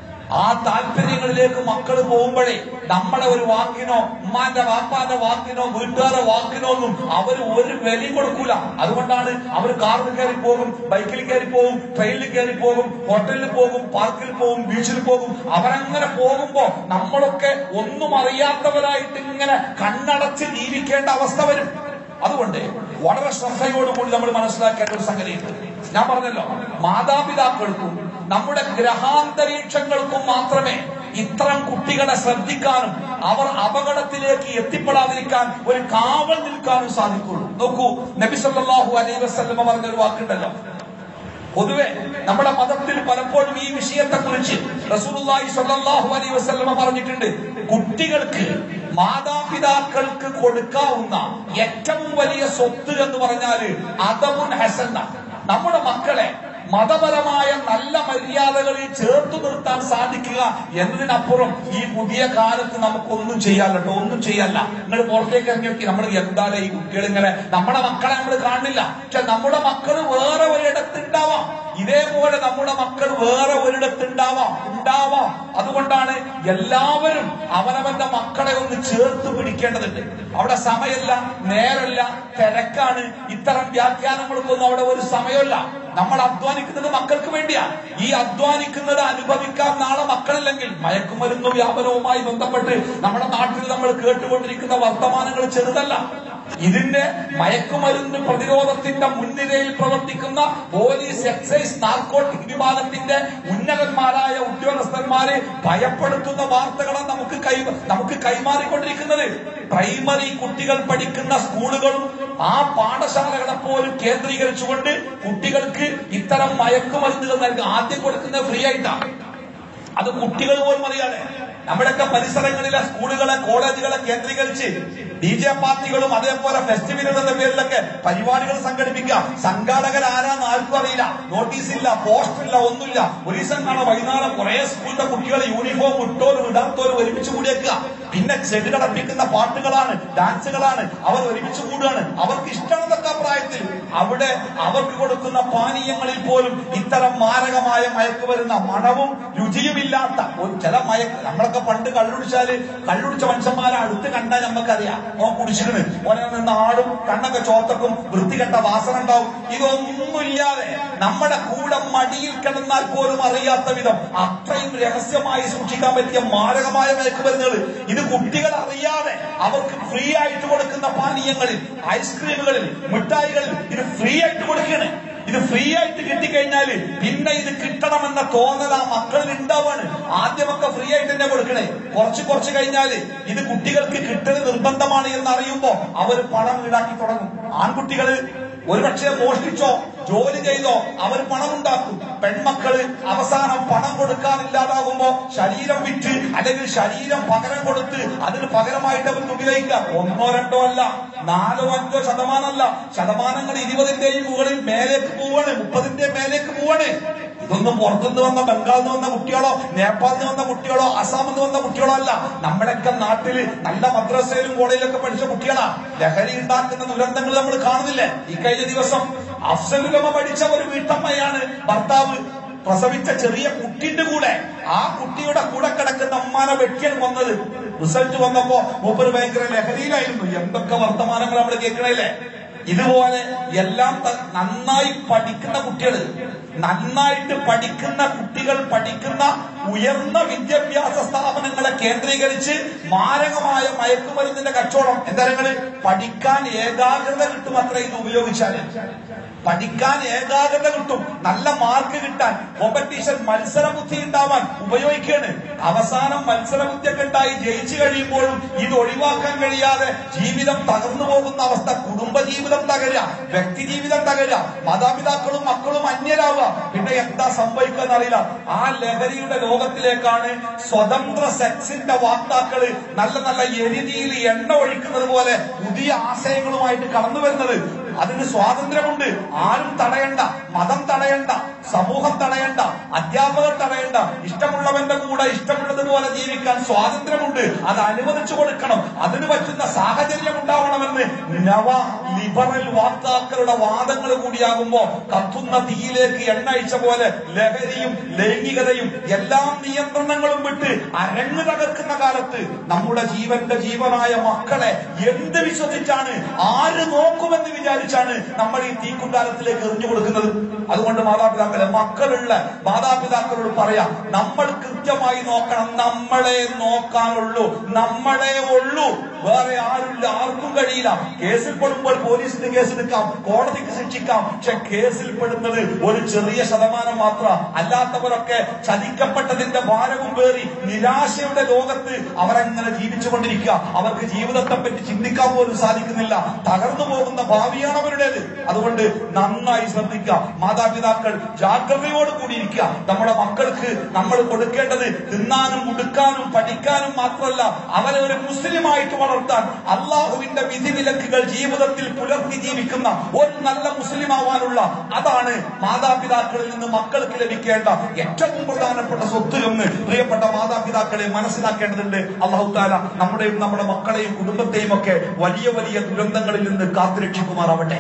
ആ താല്പര്യങ്ങളിലേക്ക് മക്കൾ പോകുമ്പോഴേ നമ്മളെ ഒരു വാക്കിനോ ഉമ്മാന്റെ വാപ്പാന്റെ വാക്കിനോ വീട്ടുകാരുടെ വാക്കിനോ ഒന്നും അവർ ഒരു വില കൊടുക്കൂല അതുകൊണ്ടാണ് അവർ കാറിൽ കയറി പോകും ബൈക്കിൽ കയറി പോകും ട്രെയിനിൽ കയറി പോകും ഹോട്ടലിൽ പോകും പാർക്കിൽ പോകും ബീച്ചിൽ പോകും അവരങ്ങനെ പോകുമ്പോ നമ്മളൊക്കെ ഒന്നും അറിയാത്തവരായിട്ട് ഇങ്ങനെ കണ്ണടച്ച് ജീവിക്കേണ്ട അവസ്ഥ വരും അതുകൊണ്ട് വളരെ ശ്രദ്ധയോടുകൂടി നമ്മൾ മനസ്സിലാക്കേണ്ട ഒരു സംഗതിയുണ്ട് ഞാൻ പറഞ്ഞല്ലോ മാതാപിതാക്കൾക്കും നമ്മുടെ ഗ്രഹാന്തരീക്ഷങ്ങൾക്കും മാത്രമേ ഇത്തരം കുട്ടികളെ ശ്രദ്ധിക്കാനും അവർ അപകടത്തിലേക്ക് എത്തിപ്പെടാതിരിക്കാൻ ഒരു കാവൽ നിൽക്കാനും സാധിക്കുള്ളൂ നോക്കൂ നബി സല്ലല്ലാഹു അലൈഹി വസല്ലമ പറഞ്ഞൊരു വാക്കുണ്ടല്ലോ പൊതുവെ നമ്മുടെ മതത്തിൽ പലപ്പോഴും ഈ വിഷയത്തെ കുറിച്ച് റസൂലുള്ളാഹി സ്വല്ലല്ലാഹു അലൈഹി വസല്ലമ പറഞ്ഞിട്ടുണ്ട് കുട്ടികൾക്ക് മാതാപിതാക്കൾക്ക് കൊടുക്കാവുന്ന ഏറ്റവും വലിയ സ്വത്ത് എന്ന് പറഞ്ഞാല് അതബുൻ ഹസന നമ്മുടെ മക്കളെ മതപരമായ നല്ല മര്യാദകളിൽ ചേർത്തു നിർത്താൻ സാധിക്കുക എന്നതിനപ്പുറം ഈ പുതിയ കാലത്ത് നമുക്കൊന്നും ചെയ്യാല്ലോ ഒന്നും ചെയ്യല്ല നിങ്ങൾ പുറത്തേക്ക് ഇറങ്ങി നോക്കി നമ്മൾ എന്താണ് ഈ കുട്ടികൾ ഇങ്ങനെ നമ്മുടെ മക്കളെ നമ്മൾ കാണില്ല പക്ഷെ നമ്മുടെ മക്കൾ വേറെ ഒരിടത്തുണ്ടാവാം ഇതേപോലെ നമ്മുടെ മക്കൾ വേറെ ഒരിടത്തുണ്ടാവാം ഉണ്ടാവാം അതുകൊണ്ടാണ് എല്ലാവരും അവനവന്റെ മക്കളെ ഒന്ന് ചേർത്ത് പിടിക്കേണ്ടതുണ്ട് അവിടെ സമയമല്ല നേരല്ല തിരക്കാണ് ഇത്തരം വ്യാഖ്യാനങ്ങൾക്കൊന്നും അവിടെ ഒരു സമയമല്ല നമ്മൾ അധ്വാനിക്കുന്നത് മക്കൾക്ക് വേണ്ടിയാ ഈ അധ്വാനിക്കുന്നത് അനുഭവിക്കാൻ നാളെ മക്കളില്ലെങ്കിൽ മയക്കുമരുന്ന് വ്യാപനവുമായി ബന്ധപ്പെട്ട് നമ്മുടെ നാട്ടിൽ നമ്മൾ കേട്ടുകൊണ്ടിരിക്കുന്ന വർത്തമാനങ്ങൾ ചെറുതല്ല ഇതിന്റെ മയക്കുമരുന്ന് പ്രതിരോധത്തിന്റെ മുൻനിരയിൽ പ്രവർത്തിക്കുന്ന പോലീസ് എക്സൈസ് നാർക്കോട്ടിക് വിഭാഗത്തിന്റെ ഉന്നതന്മാരായ ഉദ്യോഗസ്ഥന്മാരെ ഭയപ്പെടുത്തുന്ന വാർത്തകളാണ് നമുക്ക് കൈ നമുക്ക് കൈമാറിക്കൊണ്ടിരിക്കുന്നത് പ്രൈമറി കുട്ടികൾ പഠിക്കുന്ന സ്കൂളുകളും ആ പാഠശാലകളെ പോലും കേന്ദ്രീകരിച്ചുകൊണ്ട് കുട്ടികൾക്ക് ഇത്തരം മയക്കുമരുന്നുകൾ നൽകുക ആദ്യം കൊടുക്കുന്നത് ഫ്രീ ആയിട്ടാണ് അത് കുട്ടികൾ പോലും അറിയാതെ നമ്മുടെയൊക്കെ പരിസരങ്ങളിലെ സ്കൂളുകളെ കോളേജുകളെ കേന്ദ്രീകരിച്ച് ഡി ജെ പാർട്ടികളും അതേപോലെ ഫെസ്റ്റിവലുകളുടെ പേരിലൊക്കെ പരിപാടികൾ സംഘടിപ്പിക്കുക സംഘാടകർ ആരാന്ന് ആർക്കും അറിയില്ല നോട്ടീസ് ഇല്ല പോസ്റ്റർ ഇല്ല ഒന്നുമില്ല ഒരു ദിവസം കാണാം വൈകുന്നേരം കുറെ സ്കൂളിലെ കുട്ടികളെ യൂണിഫോം ഇട്ടോരും ഇടാത്തോരും ഒരുമിച്ച് കൂടിയേക്കുക പിന്നെ ചെടി കടപ്പിക്കുന്ന പാട്ടുകളാണ് ഡാൻസുകളാണ് അവർ ഒരുമിച്ച് കൂടുകയാണ് അവർക്ക് ഇഷ്ടമുള്ളതൊക്കെ പ്രായത്തിൽ അവിടെ അവർക്ക് കൊടുക്കുന്ന പാനീയങ്ങളിൽ പോലും ഇത്തരം മാരകമായ മയക്കുമരുന്ന മണവും രുചിയുമില്ലാത്ത ഒരു ചില മയക്ക് നമ്മളൊക്കെ പണ്ട് കള്ളുടിച്ചാല് കള്ളുടിച്ച മനുഷ്യന്മാരെ അടുത്ത് കണ്ടാൽ നമുക്കറിയാം ഓ കുടിച്ചിരുന്ന് ഓനെ നിന്ന് ആടും കണ്ണൊക്കെ ചോർത്തക്കും വൃത്തികെട്ട വാസന ഉണ്ടാവും ഇതൊന്നുമില്ലാതെ നമ്മുടെ കൂടെ മടിയിൽ കിടന്നാൽ പോലും അറിയാത്ത വിധം അത്രയും രഹസ്യമായി സൂക്ഷിക്കാൻ പറ്റിയ മാരകമായ മയക്കുമരുന്നുകൾ ഇത് കുട്ടികൾ അറിയാതെ അവർക്ക് ഫ്രീ ആയിട്ട് കൊടുക്കുന്ന പാനീയങ്ങളിൽ ഐസ്ക്രീമുകളിൽ മിഠായികളിൽ ഇത് ഫ്രീ ആയിട്ട് കൊടുക്കുകയാണ് ഇത് ഫ്രീ ആയിട്ട് കിട്ടിക്കഴിഞ്ഞാല് പിന്നെ ഇത് കിട്ടണമെന്ന തോന്നൽ ആ മക്കളിൽ ഉണ്ടാവാണ് ആദ്യമൊക്കെ ഫ്രീ ആയിട്ട് തന്നെ കൊടുക്കണേ കുറച്ച് കുറച്ച് കഴിഞ്ഞാല് ഇത് കുട്ടികൾക്ക് കിട്ടൽ നിർബന്ധമാണ് എന്ന് അറിയുമ്പോ അവർ പണം ഈടാക്കി തുടങ്ങും ആൺകുട്ടികള് ഒരുപക്ഷെ മോഷ്ടിച്ചോ ജോലി ചെയ്തോ അവർ പണം ഉണ്ടാക്കും പെൺമക്കള് അവസാനം പണം കൊടുക്കാനില്ലാതാകുമ്പോ ശരീരം വിറ്റ് അല്ലെങ്കിൽ ശരീരം പകരം കൊടുത്ത് അതിന് പകരമായിട്ട് അവർക്ക് ഉപയോഗിക്കുക ഒന്നോ രണ്ടോ അല്ല നാലോ അഞ്ചോ ശതമാനമല്ല ശതമാനങ്ങൾ ഇരുപതിന്റെയും മുകളിൽ മേലേക്ക് പോവാണ് മുപ്പതിന്റെ മേലേക്ക് പോവാണ് ഇതൊന്നും പുറത്തുനിന്ന് വന്ന ബംഗാളിൽ നിന്ന് വന്ന കുട്ടികളോ നേപ്പാളിൽ നിന്ന് വന്ന കുട്ടികളോ അസാമിൽ നിന്ന് വന്ന കുട്ടികളോ അല്ല നമ്മുടെയൊക്കെ നാട്ടില് നല്ല മദ്രസയിലും കോളേജിലൊക്കെ പഠിച്ച കുട്ടികളാ ലഹരി ഉണ്ടാക്കുന്ന ദുരന്തങ്ങൾ നമ്മൾ കാണുന്നില്ലേ ഈ കഴിഞ്ഞ ദിവസം അഫ്സലുലമ പഠിച്ച ഒരു വീട്ടമ്മയാണ് ഭർത്താവ് പ്രസവിച്ച ചെറിയ കുട്ടിന്റെ കൂടെ ആ കുട്ടിയുടെ കൂടെ കിടക്കുന്ന അമ്മാനെ വെട്ടിയാണ് വന്നത് റിസൾട്ട് വന്നപ്പോ മൂപ്പര് ഭയങ്കര ലഹരിയിലായിരുന്നു എന്തൊക്കെ വർത്തമാനങ്ങൾ നമ്മൾ കേൾക്കണല്ലേ ഇതുപോലെ എല്ലാം ത- നന്നായി പഠിക്കുന്ന കുട്ടികൾ നന്നായിട്ട് പഠിക്കുന്ന കുട്ടികൾ പഠിക്കുന്ന ഉയർന്ന വിദ്യാഭ്യാസ സ്ഥാപനങ്ങളെ കേന്ദ്രീകരിച്ച് മാരകമായ മയക്കുമരുന്നിന്റെ കച്ചവടം എന്താ നിങ്ങള് പഠിക്കാൻ ഏകാഗ്രത കിട്ടും അത്ര ഇത് ഉപയോഗിച്ചാൽ പഠിക്കാൻ ഏകാഗ്രത കിട്ടും നല്ല മാർക്ക് കിട്ടാൻ കോമ്പറ്റീഷൻ മത്സരബുദ്ധി ഉണ്ടാവാൻ ഉപയോഗിക്കുകയാണ് അവസാനം മത്സരബുദ്ധിയൊക്കെ ഉണ്ടായി ജയിച്ചു കഴിയുമ്പോഴും ഇത് ഒഴിവാക്കാൻ കഴിയാതെ ജീവിതം തകർന്നു പോകുന്ന അവസ്ഥ കുടുംബ ജീവിതം തകരുക വ്യക്തി ജീവിതം തകരുക മാതാപിതാക്കളും മക്കളും അന്യരാവുക പിന്നെ എന്താ സംഭവിക്കുക അറിയില്ല ആ ലഹരിയുടെ ലോകത്തിലേക്കാണ് സ്വതന്ത്ര സെക്സിന്റെ വാക്താക്കള് നല്ല നല്ല എരുതിയിൽ എണ്ണ ഒഴിക്കുന്നത് പോലെ പുതിയ ആശയങ്ങളുമായിട്ട് കടന്നു വരുന്നത് അതിന് സ്വാതന്ത്ര്യമുണ്ട് ആരും തടയണ്ട മതം തടയണ്ട സമൂഹം തടയണ്ട അധ്യാപകർ തടയണ്ട ഇഷ്ടമുള്ളവന്റെ കൂടെ ഇഷ്ടമുള്ളതുപോലെ ജീവിക്കാൻ സ്വാതന്ത്ര്യമുണ്ട് അത് അനുവദിച്ചു കൊടുക്കണം അതിന് പറ്റുന്ന സാഹചര്യം ഉണ്ടാവണമെന്ന് നവ ലിബറൽ വാർത്താക്കളുടെ വാദങ്ങൾ കൂടിയാകുമ്പോ കത്തുന്ന തീയിലേക്ക് എണ്ണ അയച്ച പോലെ ലഹരിയും ലൈംഗികതയും എല്ലാ നിയന്ത്രണങ്ങളും വിട്ട് അരങ്ങ് തകർക്കുന്ന കാലത്ത് നമ്മുടെ ജീവന്റെ ജീവനായ മക്കളെ എന്ത് വിശ്വസിച്ചാണ് ആര് നോക്കുമെന്ന് വിചാരിച്ചാണ് നമ്മൾ ഈ തീക്കുണ്ടാരത്തിലേക്ക് എറിഞ്ഞു കൊടുക്കുന്നത് അതുകൊണ്ട് മാതാപിതാക്കളെ മക്കളുള്ള മാതാപിതാക്കളോട് പറയാം നമ്മൾ കൃത്യമായി നോക്കണം നമ്മളെ നോക്കാനുള്ളൂ നമ്മളെ ഉള്ളൂ വേറെ ആരുമില്ല ആർക്കും കഴിയില്ല കേസിൽ പെടുമ്പോൾ പോലീസിന് കേസെടുക്കാം കോടതിക്ക് ശിക്ഷിക്കാം പക്ഷെ കേസിൽ പെടുന്നത് ഒരു ചെറിയ ശതമാനം മാത്രം അല്ലാത്തവരൊക്കെ ചതിക്കപ്പെട്ടതിന്റെ ഭാരവും പേറി നിരാശയുടെ ലോകത്ത് അവരങ്ങനെ ജീവിച്ചുകൊണ്ടിരിക്കുക അവർക്ക് ജീവിതത്തെ പറ്റി ചിന്തിക്കാൻ പോലും സാധിക്കുന്നില്ല തകർന്നു പോകുന്ന ഭാവിയാണ് അവരുടേത് അതുകൊണ്ട് നന്നായി ശ്രദ്ധിക്കുക മാതാപിതാക്കൾ ജാഗ്രതയോട് കൂടി ഇരിക്കുക നമ്മുടെ മക്കൾക്ക് നമ്മൾ കൊടുക്കേണ്ടത് തിന്നാനും ഉടുക്കാനും പഠിക്കാനും മാത്രമല്ല അവരെ ഒരു മുസ്ലിമായിട്ട് വളർത്താൻ അള്ളാഹുവിന്റെ വിധിവിലക്കുകൾ ജീവിതത്തിൽ പുലർത്തി ജീവിക്കുന്ന ഒരു നല്ല മുസ്ലിം ആവാനുള്ള അതാണ് മാതാപിതാക്കളിൽ നിന്ന് മക്കൾക്ക് ലഭിക്കേണ്ട ഏറ്റവും പ്രധാനപ്പെട്ട സ്വത്ത് എന്ന് പ്രിയപ്പെട്ട മാതാപിതാക്കളെ മനസ്സിലാക്കേണ്ടതുണ്ട് അള്ളാഹു താല നമ്മുടെയും നമ്മുടെ മക്കളെയും കുടുംബത്തെയും ഒക്കെ വലിയ വലിയ ദുരന്തങ്ങളിൽ നിന്ന് കാത്തുരക്ഷിക്കുമാറാവട്ടെ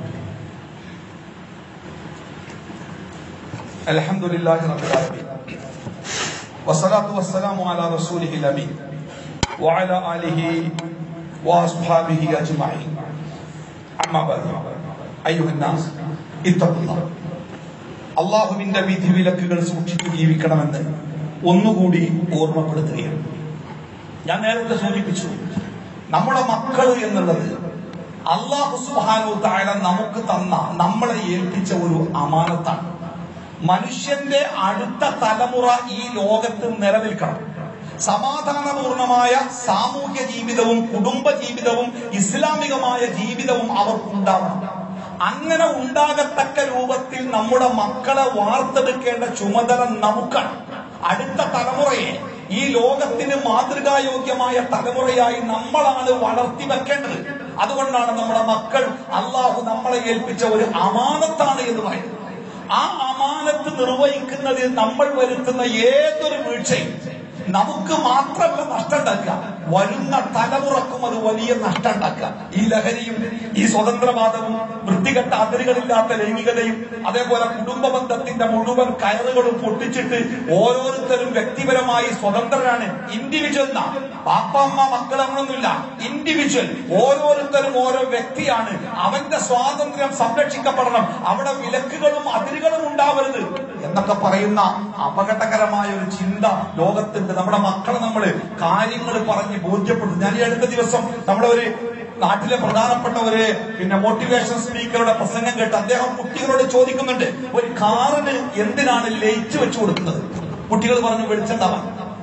الحمد لله رب العالمين والصلاة والسلام على رسوله الأمين وعلى آله وأصحابه أجمعين أما بعد أيها الناس اتقوا الله അള്ളാഹുവിന്റെ വിധിവിലക്കുകൾ സൂക്ഷിച്ചു ജീവിക്കണമെന്ന് ഒന്നുകൂടി ഓർമ്മപ്പെടുത്തുകയാണ് ഞാൻ നേരത്തെ സൂചിപ്പിച്ചു നമ്മുടെ മക്കൾ എന്നുള്ളത് അള്ളാഹു സുബാനു താഴെ നമുക്ക് തന്ന നമ്മളെ ഏൽപ്പിച്ച ഒരു അമാനത്താണ് മനുഷ്യന്റെ അടുത്ത തലമുറ ഈ ലോകത്ത് നിലനിൽക്കണം സമാധാനപൂർണമായ സാമൂഹ്യ ജീവിതവും കുടുംബ ജീവിതവും ഇസ്ലാമികമായ ജീവിതവും അവർക്കുണ്ടാവണം അങ്ങനെ ഉണ്ടാകത്തക്ക രൂപത്തിൽ നമ്മുടെ മക്കളെ വാർത്തെടുക്കേണ്ട ചുമതല നമുക്കാണ് അടുത്ത തലമുറയെ ഈ ലോകത്തിന് മാതൃകായോഗ്യമായ തലമുറയായി നമ്മളാണ് വളർത്തി വെക്കേണ്ടത് അതുകൊണ്ടാണ് നമ്മുടെ മക്കൾ അള്ളാഹു നമ്മളെ ഏൽപ്പിച്ച ഒരു അമാനത്താണ് എന്ന് പറയുന്നത് ആ അമാനത്ത് നിർവഹിക്കുന്നതിൽ നമ്മൾ വരുത്തുന്ന ഏതൊരു വീഴ്ചയും നമുക്ക് മാത്രമല്ല നഷ്ടം ഉണ്ടാക്കുക വരുന്ന തലമുറക്കും അത് വലിയ നഷ്ടം ഉണ്ടാക്കുക ഈ ലഹരിയും ഈ സ്വതന്ത്രവാദവും വൃത്തികെട്ട അതിരുകളില്ലാത്ത ലൈംഗികതയും അതേപോലെ കുടുംബ ബന്ധത്തിന്റെ മുഴുവൻ കയറുകളും പൊട്ടിച്ചിട്ട് ഓരോരുത്തരും വ്യക്തിപരമായി സ്വതന്ത്രരാണ് ഇൻഡിവിജ്വൽ എന്നാ പാപ്പ അമ്മ മക്കൾ അങ്ങനൊന്നുമില്ല ഇൻഡിവിജ്വൽ ഓരോരുത്തരും ഓരോ വ്യക്തിയാണ് അവന്റെ സ്വാതന്ത്ര്യം സംരക്ഷിക്കപ്പെടണം അവിടെ വിലക്കുകളും അതിരുകളും ഉണ്ടാവരുത് എന്നൊക്കെ പറയുന്ന അപകടകരമായ ഒരു ചിന്ത ലോകത്തുണ്ട് നമ്മുടെ മക്കളെ നമ്മൾ കാര്യങ്ങൾ പറഞ്ഞ് ബോധ്യപ്പെടുത്തും ഞാൻ ഈ അടുത്ത ദിവസം നമ്മുടെ ഒരു നാട്ടിലെ പ്രധാനപ്പെട്ട ഒരു പിന്നെ മോട്ടിവേഷൻ സ്പീക്കറുടെ പ്രസംഗം കേട്ട് അദ്ദേഹം കുട്ടികളോട് ചോദിക്കുന്നുണ്ട് ഒരു കാറിന് എന്തിനാണ് ലൈറ്റ് വെച്ചു കൊടുക്കുന്നത് കുട്ടികൾ പറഞ്ഞു വെളിച്ചണ്ടാവാൻ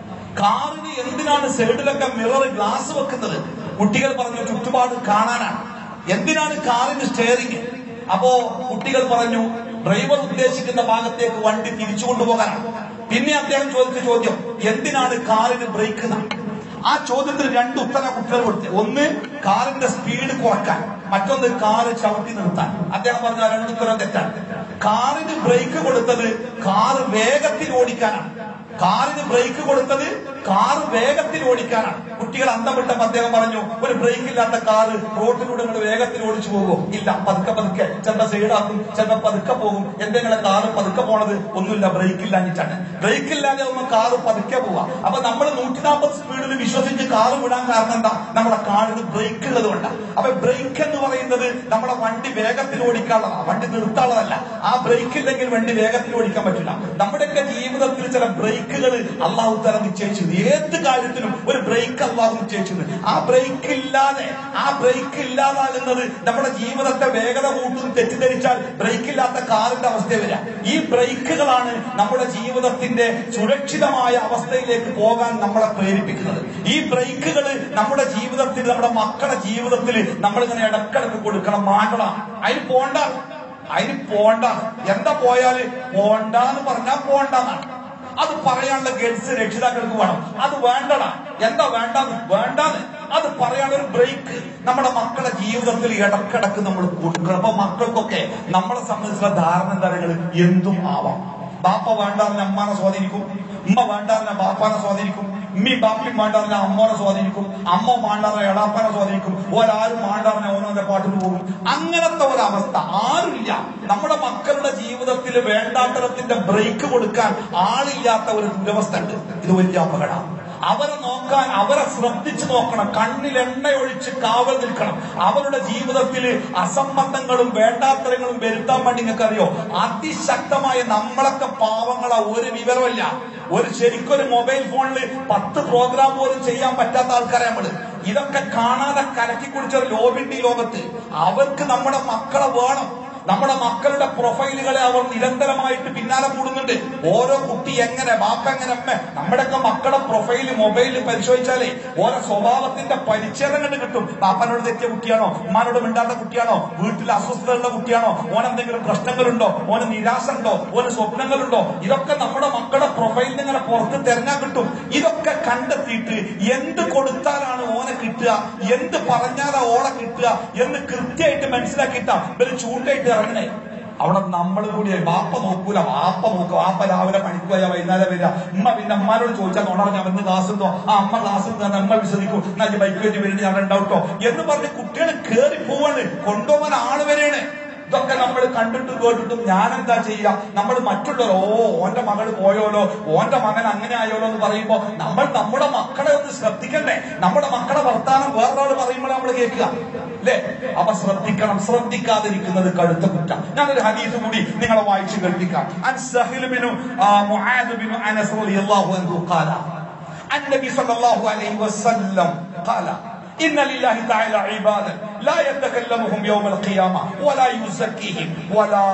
കാറിന് എന്തിനാണ് സൈഡിലൊക്കെ മിറർ ഗ്ലാസ് വെക്കുന്നത് കുട്ടികൾ പറഞ്ഞു ചുറ്റുപാട് കാണാനാണ് എന്തിനാണ് കാറിന് സ്റ്റിയറിംഗ് അപ്പോ കുട്ടികൾ പറഞ്ഞു ഡ്രൈവർ ഉദ്ദേശിക്കുന്ന ഭാഗത്തേക്ക് വണ്ടി തിരിച്ചു കൊണ്ടുപോകാനാണ് പിന്നെ അദ്ദേഹം ചോദിച്ച ചോദ്യം എന്തിനാണ് കാറിന് ബ്രേക്ക് ആ ചോദ്യത്തിന് രണ്ട് ഉത്തര കുട്ടികൾ കൊടുത്തു ഒന്ന് കാറിന്റെ സ്പീഡ് കുറക്കാൻ മറ്റൊന്ന് കാറ് ചവിട്ടി നിർത്താൻ അദ്ദേഹം പറഞ്ഞ ആ രണ്ട് ഉത്തരം തെറ്റാണ് കാറിന് ബ്രേക്ക് കൊടുത്തത് കാറ് വേഗത്തിൽ ഓടിക്കാനാണ് കാറിന് ബ്രേക്ക് കൊടുത്തത് കാറ് വേഗത്തിൽ ഓടിക്കാനാണ് കുട്ടികൾ അന്തം വിട്ടപ്പോ അദ്ദേഹം പറഞ്ഞു ഒരു ബ്രേക്ക് ഇല്ലാത്ത കാറ് റോഡിലൂടെ നിങ്ങൾ വേഗത്തിൽ ഓടിച്ചു പോകുമോ ഇല്ല പതുക്കെ പതുക്കെ ചിലപ്പോ സൈഡാക്കും ചിലപ്പോ പതുക്കെ പോകും എന്തെങ്കിലും കാറ് പതുക്കെ പോണത് ഒന്നുമില്ല ബ്രേക്ക് ഇല്ലാഞ്ഞിട്ടാണ് ബ്രേക്ക് ഇല്ലാതെ ഒന്ന് കാറ് പതുക്കെ പോവാ അപ്പൊ നമ്മൾ നൂറ്റി നാൽപ്പത് സ്പീഡിൽ വിശ്വസിച്ച് കാറ് വിടാൻ കാരണം എന്താ നമ്മുടെ കാറിന് ബ്രേക്ക് ഉള്ളത് കൊണ്ടാണ് അപ്പൊ ബ്രേക്ക് എന്ന് പറയുന്നത് നമ്മുടെ വണ്ടി വേഗത്തിൽ ഓടിക്കാനുള്ളതാണ് വണ്ടി നിർത്താനുള്ളതല്ല ആ ബ്രേക്ക് ഇല്ലെങ്കിൽ വണ്ടി വേഗത്തിൽ ഓടിക്കാൻ പറ്റില്ല നമ്മുടെയൊക്കെ ജീവിതത്തിൽ ചില ബ്രേക്കുകൾ അള്ളാഹു തല നിശ്ചയിച്ചത് ഏത് കാര്യത്തിനും ഒരു ബ്രേക്ക് അള്ളാഹു നിശ്ചയിച്ചത് ആ ബ്രേക്ക് ഇല്ലാതെ ആ ബ്രേക്ക് ഇല്ലാതാകുന്നത് നമ്മുടെ ജീവിതത്തെ വേഗത കൂട്ടും തെറ്റിദ്ധരിച്ചാൽ ബ്രേക്ക് ഇല്ലാത്ത കാറിന്റെ അവസ്ഥ വരിക ഈ ബ്രേക്കുകളാണ് നമ്മുടെ ജീവിതത്തിന്റെ സുരക്ഷിതമായ അവസ്ഥയിലേക്ക് പോകാൻ നമ്മളെ പ്രേരിപ്പിക്കുന്നത് ഈ ബ്രേക്കുകൾ നമ്മുടെ ജീവിതത്തിൽ നമ്മുടെ മക്കളുടെ ജീവിതത്തിൽ നമ്മളിങ്ങനെ ഇടക്കിടക്ക് കൊടുക്കണം മാറ്റണം അതിന് പോണ്ട അതിന് പോണ്ട എന്താ പോയാല് പോണ്ടെന്ന് പറഞ്ഞാൽ പോണ്ടെന്നാണ് അത് പറയാനുള്ള ഗഡ്സ് രക്ഷിതാക്കൾക്ക് വേണം അത് വേണ്ടടാ എന്താ വേണ്ടെന്ന് വേണ്ടാന്ന് അത് പറയാനുള്ള ഒരു ബ്രേക്ക് നമ്മുടെ മക്കളുടെ ജീവിതത്തിൽ ഇടക്കിടക്ക് നമ്മൾ കൊടുക്കണം അപ്പൊ മക്കൾക്കൊക്കെ നമ്മളെ സംബന്ധിച്ചുള്ള ധാരണ എന്താ പറയുക എന്തും ആവാം ബാപ്പ വേണ്ടാന്ന് അമ്മാനെ സ്വാധീനിക്കും ഉമ്മ വേണ്ടാന്ന് ബാപ്പാനെ സ്വാധീനിക്കും ഉമ്മി ബാപ്പയും വേണ്ടാന്ന് അമ്മോനെ സ്വാധീനിക്കും അമ്മ വേണ്ടാന്ന് എളാപ്പാനെ സ്വാധീനിക്കും ഒരാരും വേണ്ടാന്ന് ഓനോന്റെ പാട്ടിന് പോകും അങ്ങനത്തെ ഒരവസ്ഥ ആരുമില്ല നമ്മുടെ മക്കളുടെ ജീവിതത്തിൽ വേണ്ടാത്തരത്തിന്റെ ബ്രേക്ക് കൊടുക്കാൻ ആളില്ലാത്ത ഒരു ദുരവസ്ഥ ഉണ്ട് ഇത് വലിയ അപകടമാണ് അവരെ നോക്കാൻ അവരെ ശ്രദ്ധിച്ചു നോക്കണം കണ്ണിൽ എണ്ണയൊഴിച്ച് കാവൽ നിൽക്കണം അവരുടെ ജീവിതത്തിൽ അസംബന്ധങ്ങളും വേണ്ടാത്തരങ്ങളും വരുത്താൻ വേണ്ടി നിങ്ങൾക്ക് അറിയോ അതിശക്തമായ നമ്മളൊക്കെ പാവങ്ങളെ ഒരു വിവരമില്ല ഒരു ശരിക്കൊരു മൊബൈൽ ഫോണിൽ പത്ത് പ്രോഗ്രാം പോലും ചെയ്യാൻ പറ്റാത്ത ആൾക്കാരെ നമ്മള് ഇതൊക്കെ കാണാതെ കലക്കി കുടിച്ച ഒരു ലോബിന്റെ ഈ ലോകത്ത് അവർക്ക് നമ്മുടെ മക്കളെ വേണം നമ്മുടെ മക്കളുടെ പ്രൊഫൈലുകളെ അവർ നിരന്തരമായിട്ട് പിന്നാലെ കൂടുന്നുണ്ട് ഓരോ കുട്ടി എങ്ങനെ ബാപ്പ എങ്ങനെ അമ്മ നമ്മുടെയൊക്കെ മക്കളുടെ പ്രൊഫൈല് മൊബൈലിൽ പരിശോധിച്ചാലേ ഓരോ സ്വഭാവത്തിന്റെ പരിച്ഛേദം കണ്ട് കിട്ടും ബാപ്പനോട് തെറ്റിയ കുട്ടിയാണോ ഉമ്മാനോട് മിണ്ടാത്ത കുട്ടിയാണോ വീട്ടിൽ അസ്വസ്ഥതയുള്ള കുട്ടിയാണോ ഓൻ എന്തെങ്കിലും പ്രശ്നങ്ങളുണ്ടോ ഓന് നിരാശ ഉണ്ടോ ഓന് സ്വപ്നങ്ങളുണ്ടോ ഇതൊക്കെ നമ്മുടെ മക്കളുടെ പ്രൊഫൈലിൽ ഇങ്ങനെ പുറത്ത് തെരഞ്ഞാൽ കിട്ടും ഇതൊക്കെ കണ്ടെത്തിയിട്ട് എന്ത് കൊടുത്താലാണ് ഓനെ കിട്ടുക എന്ത് പറഞ്ഞാലാ ഓളെ കിട്ടുക എന്ന് കൃത്യമായിട്ട് മനസ്സിലാക്കിയിട്ടാ ഇവര് ചൂണ്ടായിട്ട് ഇറങ്ങണേ അവിടെ നമ്മൾ കൂടി വാപ്പ നോക്കൂല വാപ്പ നോക്കുക വാപ്പ രാവിലെ പണിക്ക് പോയാൽ വൈകുന്നേരം വരിക ഉമ്മ പിന്നെ അമ്മാരോട് ചോദിച്ചാൽ നോണ ഞാൻ ഇന്ന് ക്ലാസ് ഉണ്ടോ ആ അമ്മ ക്ലാസ് ഉണ്ടെന്ന് അമ്മ വിശ്വസിക്കും എന്നാ ബൈക്ക് വെച്ച് വരുന്നത് ഞാൻ ഉണ്ടാവട്ടോ എന്ന് പറഞ്ഞ് കുട്ടികൾ കേറി പോവാണ് കൊണ്ടുപോകാൻ ആള് വരെയാണ് ഇതൊക്കെ നമ്മൾ കണ്ടിട്ടും കേട്ടിട്ടും ഞാൻ എന്താ ചെയ്യുക നമ്മൾ മറ്റുള്ളവർ ഓ ഓന്റെ മകൾ പോയോലോ ഓന്റെ മകൻ അങ്ങനെ ആയോലോ എന്ന് പറയുമ്പോ നമ്മൾ നമ്മുടെ മക്കളെ ഒന്ന് ശ്രദ്ധിക്കണ്ടേ നമ്മുടെ മക്കളെ വർത്താനം വേറൊരാൾ പറയുമ്പോൾ നമ്മൾ കേൾക്കുക അല്ലേ അപ്പൊ ശ്രദ്ധിക്കണം ശ്രദ്ധിക്കാതിരിക്കുന്നത് കടുത്ത കുറ്റം ഞാനൊരു ഹദീസ് കൂടി നിങ്ങളെ വായിച്ചു കേൾപ്പിക്കാം അൻ സഹിൽ ബിനു ആ, മുആദ് ബിനു അനസ് റളിയല്ലാഹു അൻഹു ഖാല النبي صلى الله عليه وسلم قال إن لله تعالى عبادا لا يتكلمهم يوم القيامة ولا يزكيهم ولا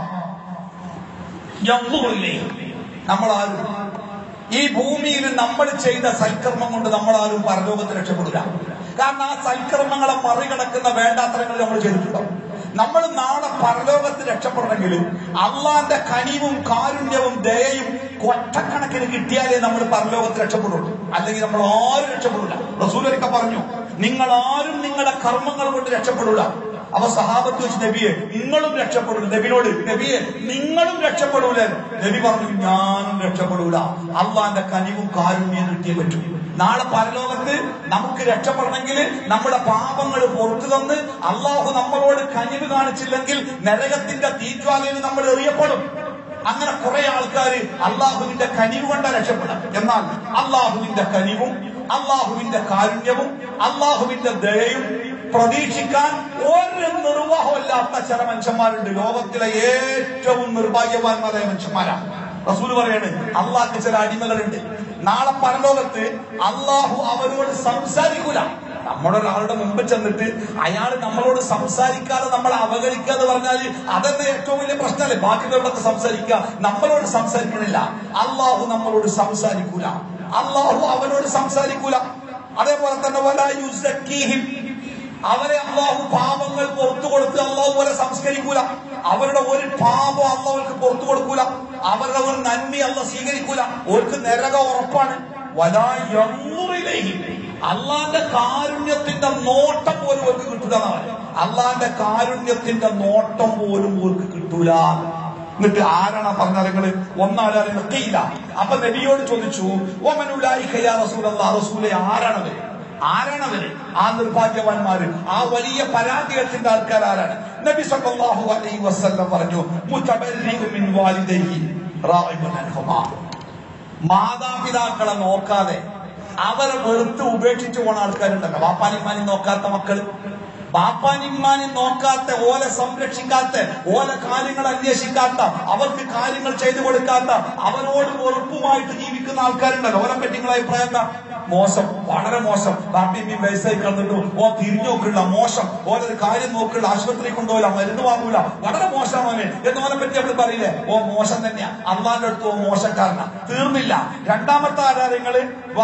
ينظر إليهم നമ്മൾ ആരും ഈ ഭൂമിയിൽ നമ്മൾ ചെയ്ത സൽക്കർമ്മം കൊണ്ട് നമ്മൾ ആരും പരലോകത്ത് രക്ഷപ്പെടില്ല കാരണം ആ സൽക്കർമ്മങ്ങളെ മറികടക്കുന്ന വേണ്ടാത്തരങ്ങൾ നമ്മൾ ചെയ്തിട്ടുണ്ടാവും നമ്മൾ നാളെ പരലോകത്ത് രക്ഷപ്പെടണമെങ്കിൽ അള്ളാന്റെ കനിവും കാരുണ്യവും ദയയും കൊറ്റക്കണക്കിന് കിട്ടിയാലേ നമ്മൾ പരലോകത്ത് രക്ഷപ്പെടുള്ളൂ അല്ലെങ്കിൽ നമ്മൾ ആരും രക്ഷപ്പെടില്ല റസൂലൊക്കെ പറഞ്ഞു നിങ്ങൾ ആരും നിങ്ങളുടെ കർമ്മങ്ങൾ കൊണ്ട് രക്ഷപ്പെടില്ല അപ്പൊ സഹാബത്ത് വെച്ച് നബിയെ നിങ്ങളും രക്ഷപ്പെടൂല നബിനോട് നബിയെ നിങ്ങളും രക്ഷപ്പെടൂല നബി പറഞ്ഞു ഞാനും രക്ഷപ്പെടൂല അള്ളാന്റെ കനിവും കാരുണ്യം കിട്ടിയേ പറ്റൂ നാളെ പരലോകത്ത് നമുക്ക് രക്ഷപ്പെടണമെങ്കിൽ നമ്മുടെ പാപങ്ങൾ പുറത്തു തന്ന് അള്ളാഹു നമ്മളോട് കനിവ് കാണിച്ചില്ലെങ്കിൽ നരകത്തിന്റെ തീജ്വാലയിൽ നമ്മൾ എറിയപ്പെടും അങ്ങനെ കുറെ ആൾക്കാർ അള്ളാഹുവിന്റെ കനിവ് കൊണ്ട രക്ഷപ്പെടാം എന്നാൽ അള്ളാഹുവിന്റെ കനിവും അള്ളാഹുവിന്റെ കാരുണ്യവും അള്ളാഹുവിന്റെ ദയയും പ്രതീക്ഷിക്കാൻ ഒരു നിർവാഹമില്ലാത്ത ചില മനുഷ്യന്മാരുണ്ട് ലോകത്തിലെ ഏറ്റവും നിർഭാഗ്യവാന്മാരായ മനുഷ്യന്മാരാണ് റസൂൽ പറയാണ് അള്ളാഹ്ക്ക് ചില അടിമകളുണ്ട് നാളെ പരലോകത്ത് അള്ളാഹു അവരോട് സംസാരിക്കൂല നമ്മളൊരാളുടെ മുമ്പ് ചെന്നിട്ട് അയാൾ നമ്മളോട് സംസാരിക്കാതെ നമ്മളെ അവഗണിക്കാതെ പറഞ്ഞാൽ അതന്നെ ഏറ്റവും വലിയ പ്രശ്നമല്ലേ ബാക്കിയുള്ളവർക്ക് സംസാരിക്കുക നമ്മളോട് സംസാരിക്കണില്ല അള്ളാഹു നമ്മളോട് സംസാരിക്കൂല അള്ളാഹു അവനോട് സംസാരിക്കൂല അതേപോലെ തന്നെ വല യുസക്കീഹിം അവരെ അള്ളാഹു പാപങ്ങൾ പുറത്തു കൊടുത്ത് അള്ളാഹു പോലെ സംസ്കരിക്കൂല അവരുടെ ഒരു പാപം അള്ളാഹുക്ക് പുറത്തു കൊടുക്കൂല അവരുടെ ഒരു നന്മ അല്ല സ്വീകരിക്കൂല ഓർക്ക് നരക ഉറപ്പാണ് വലായിലേഹി അള്ളാന്റെ കാരുണ്യത്തിന്റെ നോട്ടം പോലും ഓർക്ക് കിട്ടൂല അള്ളാന്റെ കാരുണ്യത്തിന്റെ നോട്ടം പോലും ഓർക്ക് കിട്ടൂല എന്നിട്ട് ആരാണ് പറഞ്ഞാൽ നിങ്ങള് ഒന്നാളെ നിൽക്കയില്ല അപ്പൊ നബിയോട് ചോദിച്ചു ഓമനുലായി കയ്യാ റസൂൽ അള്ളാഹ് റസൂലെ ആരാണവര് ആരാണവര് ആ നിർഭാഗ്യവാന്മാര് ആ വലിയ പരാജയത്തിന്റെ ആൾക്കാർ ആരാണ് നബി സല്ലല്ലാഹു അലൈഹി വസല്ലം പറഞ്ഞു മുതബർരിഉ മിൻ വാലിദൈഹി റാഇബുൻ അൻഹുമാ മാതാപിതാക്കളെ നോക്കാതെ അവരെ വെറുത്ത് ഉപേക്ഷിച്ചു പോണ ആൾക്കാരുണ്ടല്ലോ വാപ്പാനിമാനി നോക്കാത്ത മക്കള് ബാപ്പാനിമാനി നോക്കാത്ത ഓല സംരക്ഷിക്കാത്ത ഓല കാര്യങ്ങൾ അന്വേഷിക്കാത്ത അവർക്ക് കാര്യങ്ങൾ ചെയ്തു കൊടുക്കാത്ത അവരോട് വെറുപ്പുമായിട്ട് ജീവിക്കുന്ന ആൾക്കാരുണ്ടല്ലോ ഓലെ പറ്റി നിങ്ങളെ അഭിപ്രായം എന്താ മോശം വളരെ മോശം ബാപ്പിയും വയസ്സായി കണ്ടിട്ടു ഓ തിരിഞ്ഞു നോക്കില്ല മോശം ഓരോ കാര്യം നോക്കില്ല ആശുപത്രി കൊണ്ടുപോകില്ല മരുന്ന് വാങ്ങൂല വളരെ മോശമാണ് എന്ന് ഓനെ പറ്റി നമ്മൾ പറയില്ലേ ഓ മോശം തന്നെയാ അള്ളാന്റെ അടുത്ത് ഓ മോശക്കാരനാ തീർന്നില്ല രണ്ടാമത്തെ ആരാധനങ്ങള്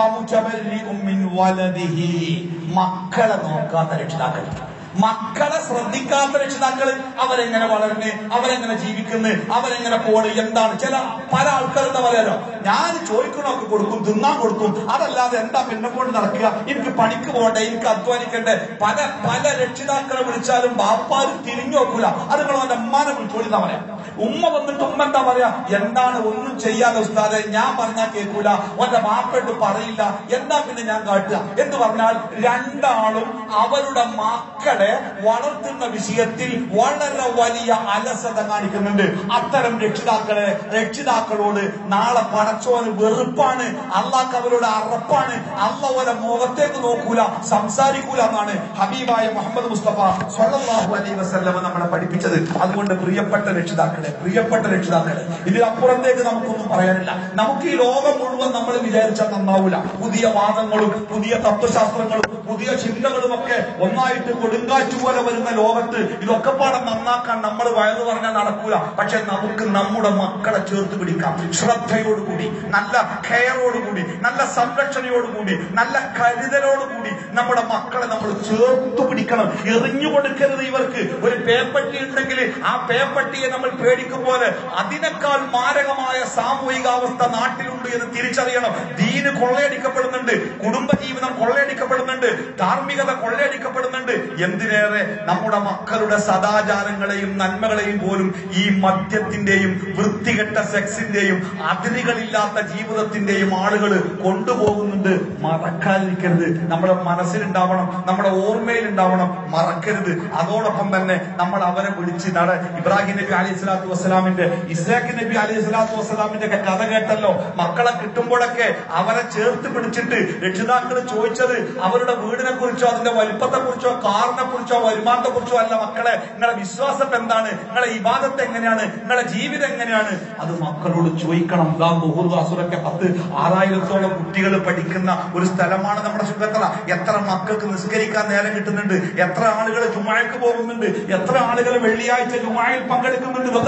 മക്കളെ നോക്കാത്ത രക്ഷിതാക്കൾ മക്കളെ ശ്രദ്ധിക്കാത്ത രക്ഷിതാക്കള് അവരെങ്ങനെ വളരുന്നു അവരെങ്ങനെ ജീവിക്കുന്നു അവരെങ്ങനെ പോണ് എന്താണ് ചില പല ആൾക്കാർ എന്താ പറയാലോ ഞാൻ ചോദിക്കണമൊക്കെ കൊടുക്കും തിന്നാൻ കൊടുക്കും അതല്ലാതെ എന്താ പിന്നെ കൊണ്ട് നടക്കുക എനിക്ക് പണിക്ക് പോകണ്ടേ എനിക്ക് അധ്വാനിക്കണ്ടേ പല പല രക്ഷിതാക്കളെ വിളിച്ചാലും ബാപ്പാരും തിരിഞ്ഞു നോക്കൂല അത് നിങ്ങൾ അവന്റെ അമ്മാനെ വിളിച്ചോളി എന്നാ പറയാം ഉമ്മ വന്നിട്ട് ഉമ്മ എന്താ പറയാ എന്താണ് ഒന്നും ചെയ്യാതെ ഉസ്താദെ ഞാൻ പറഞ്ഞാൽ കേൾക്കൂല ഓന്റെ ബാപ്പയിട്ട് പറയില്ല എന്താ പിന്നെ ഞാൻ കാട്ടുക എന്ന് പറഞ്ഞാൽ രണ്ടാളും അവരുടെ മക്കളെ വളർത്തുന്ന വിഷയത്തിൽ വളരെ വലിയ അലസത കാണിക്കുന്നുണ്ട് അത്തരം രക്ഷിതാക്കളെ രക്ഷിതാക്കളോട് നാളെ പടച്ചോന് വെറുപ്പാണ് അള്ളാഹ് അവരോട് അറപ്പാണ് അള്ള പോലെ മുഖത്തേക്ക് നോക്കൂല സംസാരിക്കൂല എന്നാണ് ഹബീബായ മുഹമ്മദ് മുസ്തഫ സ്വല്ലല്ലാഹു അലൈഹി വസല്ലമ നമ്മളെ പഠിപ്പിച്ചത് അതുകൊണ്ട് പ്രിയപ്പെട്ട രക്ഷിതാക്കളെ പ്രിയപ്പെട്ട രക്ഷിതാക്കളെ ഇതിലപ്പുറത്തേക്ക് നമുക്കൊന്നും പറയാനില്ല നമുക്ക് ഈ ലോകം മുഴുവൻ നമ്മൾ വിചാരിച്ചാൽ നന്നാവൂല പുതിയ വാദങ്ങളും പുതിയ തത്വശാസ്ത്രങ്ങളും പുതിയ ചിന്തകളും ഒക്കെ ഒന്നായിട്ട് കൊടുങ്കാറ്റ് പോലെ വരുന്ന ലോകത്ത് ഇതൊക്കെ പാടെ നന്നാക്കാൻ നമ്മൾ വയറു പറഞ്ഞാൽ നടക്കൂല പക്ഷെ നമുക്ക് നമ്മുടെ മക്കളെ ചേർത്ത് പിടിക്കാം ശ്രദ്ധയോടുകൂടി നല്ല കെയറോടുകൂടി നല്ല സംരക്ഷണയോടുകൂടി നല്ല കരുതലോടുകൂടി നമ്മുടെ മക്കളെ നമ്മൾ ചേർത്ത് പിടിക്കണം എറിഞ്ഞു കൊടുക്കരുത് ഇവർക്ക് ഒരു പേപ്പട്ടി ഉണ്ടെങ്കിൽ ആ പേപ്പട്ടിയെ നമ്മൾ പേടിക്കും പോലെ അതിനേക്കാൾ മാരകമായ സാമൂഹികാവസ്ഥ നാട്ടിലുണ്ട് എന്ന് തിരിച്ചറിയണം ദീന് കൊള്ളയടിക്കപ്പെടുന്നുണ്ട് കുടുംബജീവിതം കൊള്ളയടിക്കപ്പെടുന്നുണ്ട് ധാർമ്മികത കൊള്ളയടിക്കപ്പെടുന്നുണ്ട് എന്തിനേറെ നമ്മുടെ മക്കളുടെ സദാചാരങ്ങളെയും നന്മകളെയും പോലും ഈ മദ്യത്തിന്റെയും വൃത്തികെട്ട സെക്സിന്റെയും അതിരുകളില്ലാത്ത ജീവിതത്തിന്റെയും ആളുകൾ കൊണ്ടുപോകുന്നുണ്ട് മറക്കാതിരിക്കരുത് നമ്മുടെ മനസ്സിലുണ്ടാവണം നമ്മുടെ ഓർമ്മയിൽ ഉണ്ടാവണം മറക്കരുത് അതോടൊപ്പം തന്നെ നമ്മൾ അവരെ വിളിച്ച് നട ഇബ്രാഹിം നബി അലൈഹി സ്വലാത്തു വസ്സലാമിന്റെ ഇസ്രാഖ് നബി അലൈഹി സ്വലാത്തു വസ്സലാമിന്റെ ഒക്കെ കഥ കേട്ടല്ലോ മക്കളെ കിട്ടുമ്പോഴൊക്കെ അവരെ ചേർത്ത് പിടിച്ചിട്ട് രക്ഷിതാക്കൾ ചോദിച്ചത് അവരുടെ വീടിനെ കുറിച്ചോ അതിന്റെ വലിപ്പത്തെ കുറിച്ചോ കാറിനെ കുറിച്ചോ വരുമാനത്തെ കുറിച്ചോ അല്ല മക്കളെ നിങ്ങളെ വിശ്വാസം എന്താണ് നിങ്ങളെ ഇബാദത്ത് എങ്ങനെയാണ് നിങ്ങളെ ജീവിതം എങ്ങനെയാണ് അത് മക്കളോട് ചോദിക്കണം ദാ മുഹൂർ അസുറൊക്കെ പത്ത് ആറായിരത്തോളം കുട്ടികൾ പഠിക്കുന്ന ഒരു സ്ഥലമാണ് നമ്മുടെ സുഖത്തറ എത്ര മക്കൾക്ക് നിസ്കരിക്കാൻ നേരം കിട്ടുന്നുണ്ട് എത്ര ആളുകൾ ജുമായക്ക് പോകുന്നുണ്ട് എത്ര ആളുകൾ വെള്ളിയാഴ്ച ജുമായിൽ പങ്കെടുക്കുന്നുണ്ട് ഇതൊക്കെ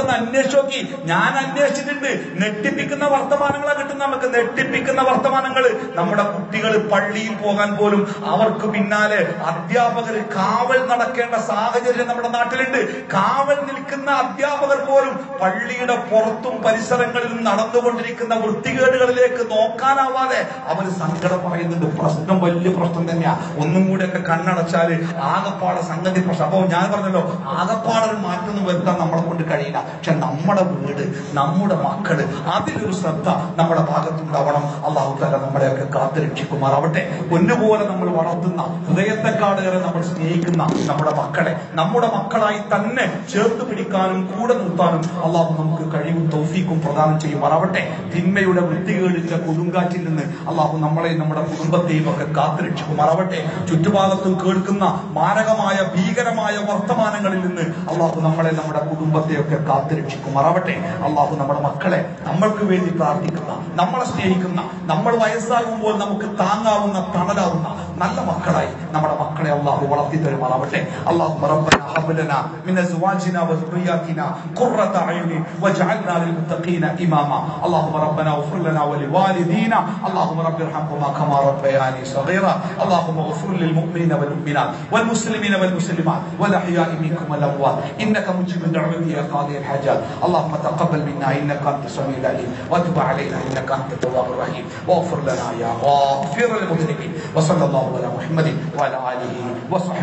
ഒന്ന് അന്വേഷിച്ച് നോക്കി ഞാൻ അന്വേഷിച്ചിട്ടുണ്ട് നെട്ടിപ്പിക്കുന്ന വർത്തമാനങ്ങളാ കിട്ടുന്ന നമുക്ക് നെട്ടിപ്പിക്കുന്ന വർത്തമാനങ്ങൾ നമ്മുടെ കുട്ടികൾ പള്ളിയിൽ പോകാൻ പോലും അവർക്ക് പിന്നാലെ അധ്യാപകർ കാവൽ നടക്കേണ്ട സാഹചര്യം നമ്മുടെ നാട്ടിലുണ്ട് കാവൽ നിൽക്കുന്ന അധ്യാപകർ പോലും പള്ളിയുടെ പുറത്തും പരിസരങ്ങളിലും നടന്നുകൊണ്ടിരിക്കുന്ന വൃത്തികേടുകളിലേക്ക് നോക്കാനാവാതെ അവർ സങ്കടം പറയുന്നുണ്ട് പ്രശ്നം വലിയ പ്രശ്നം തന്നെയാ ഒന്നും കൂടെയൊക്കെ കണ്ണടച്ചാല് ആകപ്പാടെ സംഗതി പ്രശ്നം അപ്പൊ ഞാൻ പറഞ്ഞല്ലോ ആകപ്പാടെ ഒരു മാറ്റം വരുത്താൻ നമ്മളെ കൊണ്ട് കഴിയില്ല പക്ഷെ നമ്മുടെ വീട് നമ്മുടെ മക്കള് അതിലൊരു ശ്രദ്ധ നമ്മുടെ ഭാഗത്തുണ്ടാവണം അള്ളാഹു തല നമ്മളെയൊക്കെ കാത്തു രക്ഷിക്കുമാറാവട്ടെ പൊന്നുപോലെ നമ്മൾ വളർത്തുന്ന ഹൃദയത്തെക്കാളേറെ നമ്മൾ സ്നേഹിക്കുന്ന നമ്മുടെ മക്കളെ നമ്മുടെ മക്കളായി തന്നെ ചേർത്ത് പിടിക്കാനും കൂടെ നിർത്താനും അള്ളാഹു നമുക്ക് കഴിവും തൗഫീക്കും പ്രദാനം ചെയ്യുമാറാവട്ടെ തിന്മയുടെ വൃത്തികേടിന്റെ കൊടുങ്കാറ്റിൽ നിന്ന് അള്ളാഹു നമ്മളെയും നമ്മുടെ കുടുംബത്തെയും ഒക്കെ കാത്തു രക്ഷിക്കുമാറാവട്ടെ ചുറ്റുഭാഗത്തും കേൾക്കുന്ന മാരകമായ ഭീകരമായ വർത്തമാനങ്ങളിൽ നിന്ന് അള്ളാഹു നമ്മളെ നമ്മുടെ കുടുംബത്തെയൊക്കെ കാത്തു രക്ഷിക്കുമാറാവട്ടെ അള്ളാഹു നമ്മുടെ മക്കളെ നമ്മൾക്ക് വേണ്ടി പ്രാർത്ഥിക്കുന്ന നമ്മളെ സ്നേഹിക്കുന്ന നമ്മൾ വയസ്സാകുമ്പോൾ നമുക്ക് താങ്ങാവുന്ന തണലാവുന്ന നല്ല മക്കളായി നമ്മുടെ മക്കളെ അള്ളാഹു വളർത്തി തരുമാറാവട്ടെ അള്ളാഹു ربنا هب لنا من ازواجنا وذرياتنا قرة اعين واجعلنا للمتقين اماما اللهم ربنا اغفر لنا ولوالدينا اللهم رب ارحمهما كما ربياني صغيرا اللهم اغفر للمؤمنين والمؤمنات والمسلمين والمسلمات والاحياء منكم والاموات انك مجيب الدعوه يا قاضي الحاجات اللهم تقبل منا انك انت السميع العليم وتب علينا انك انت التواب الرحيم واغفر لنا يا غافر المذنبين وصلى الله على محمد وعلى اله وصحبه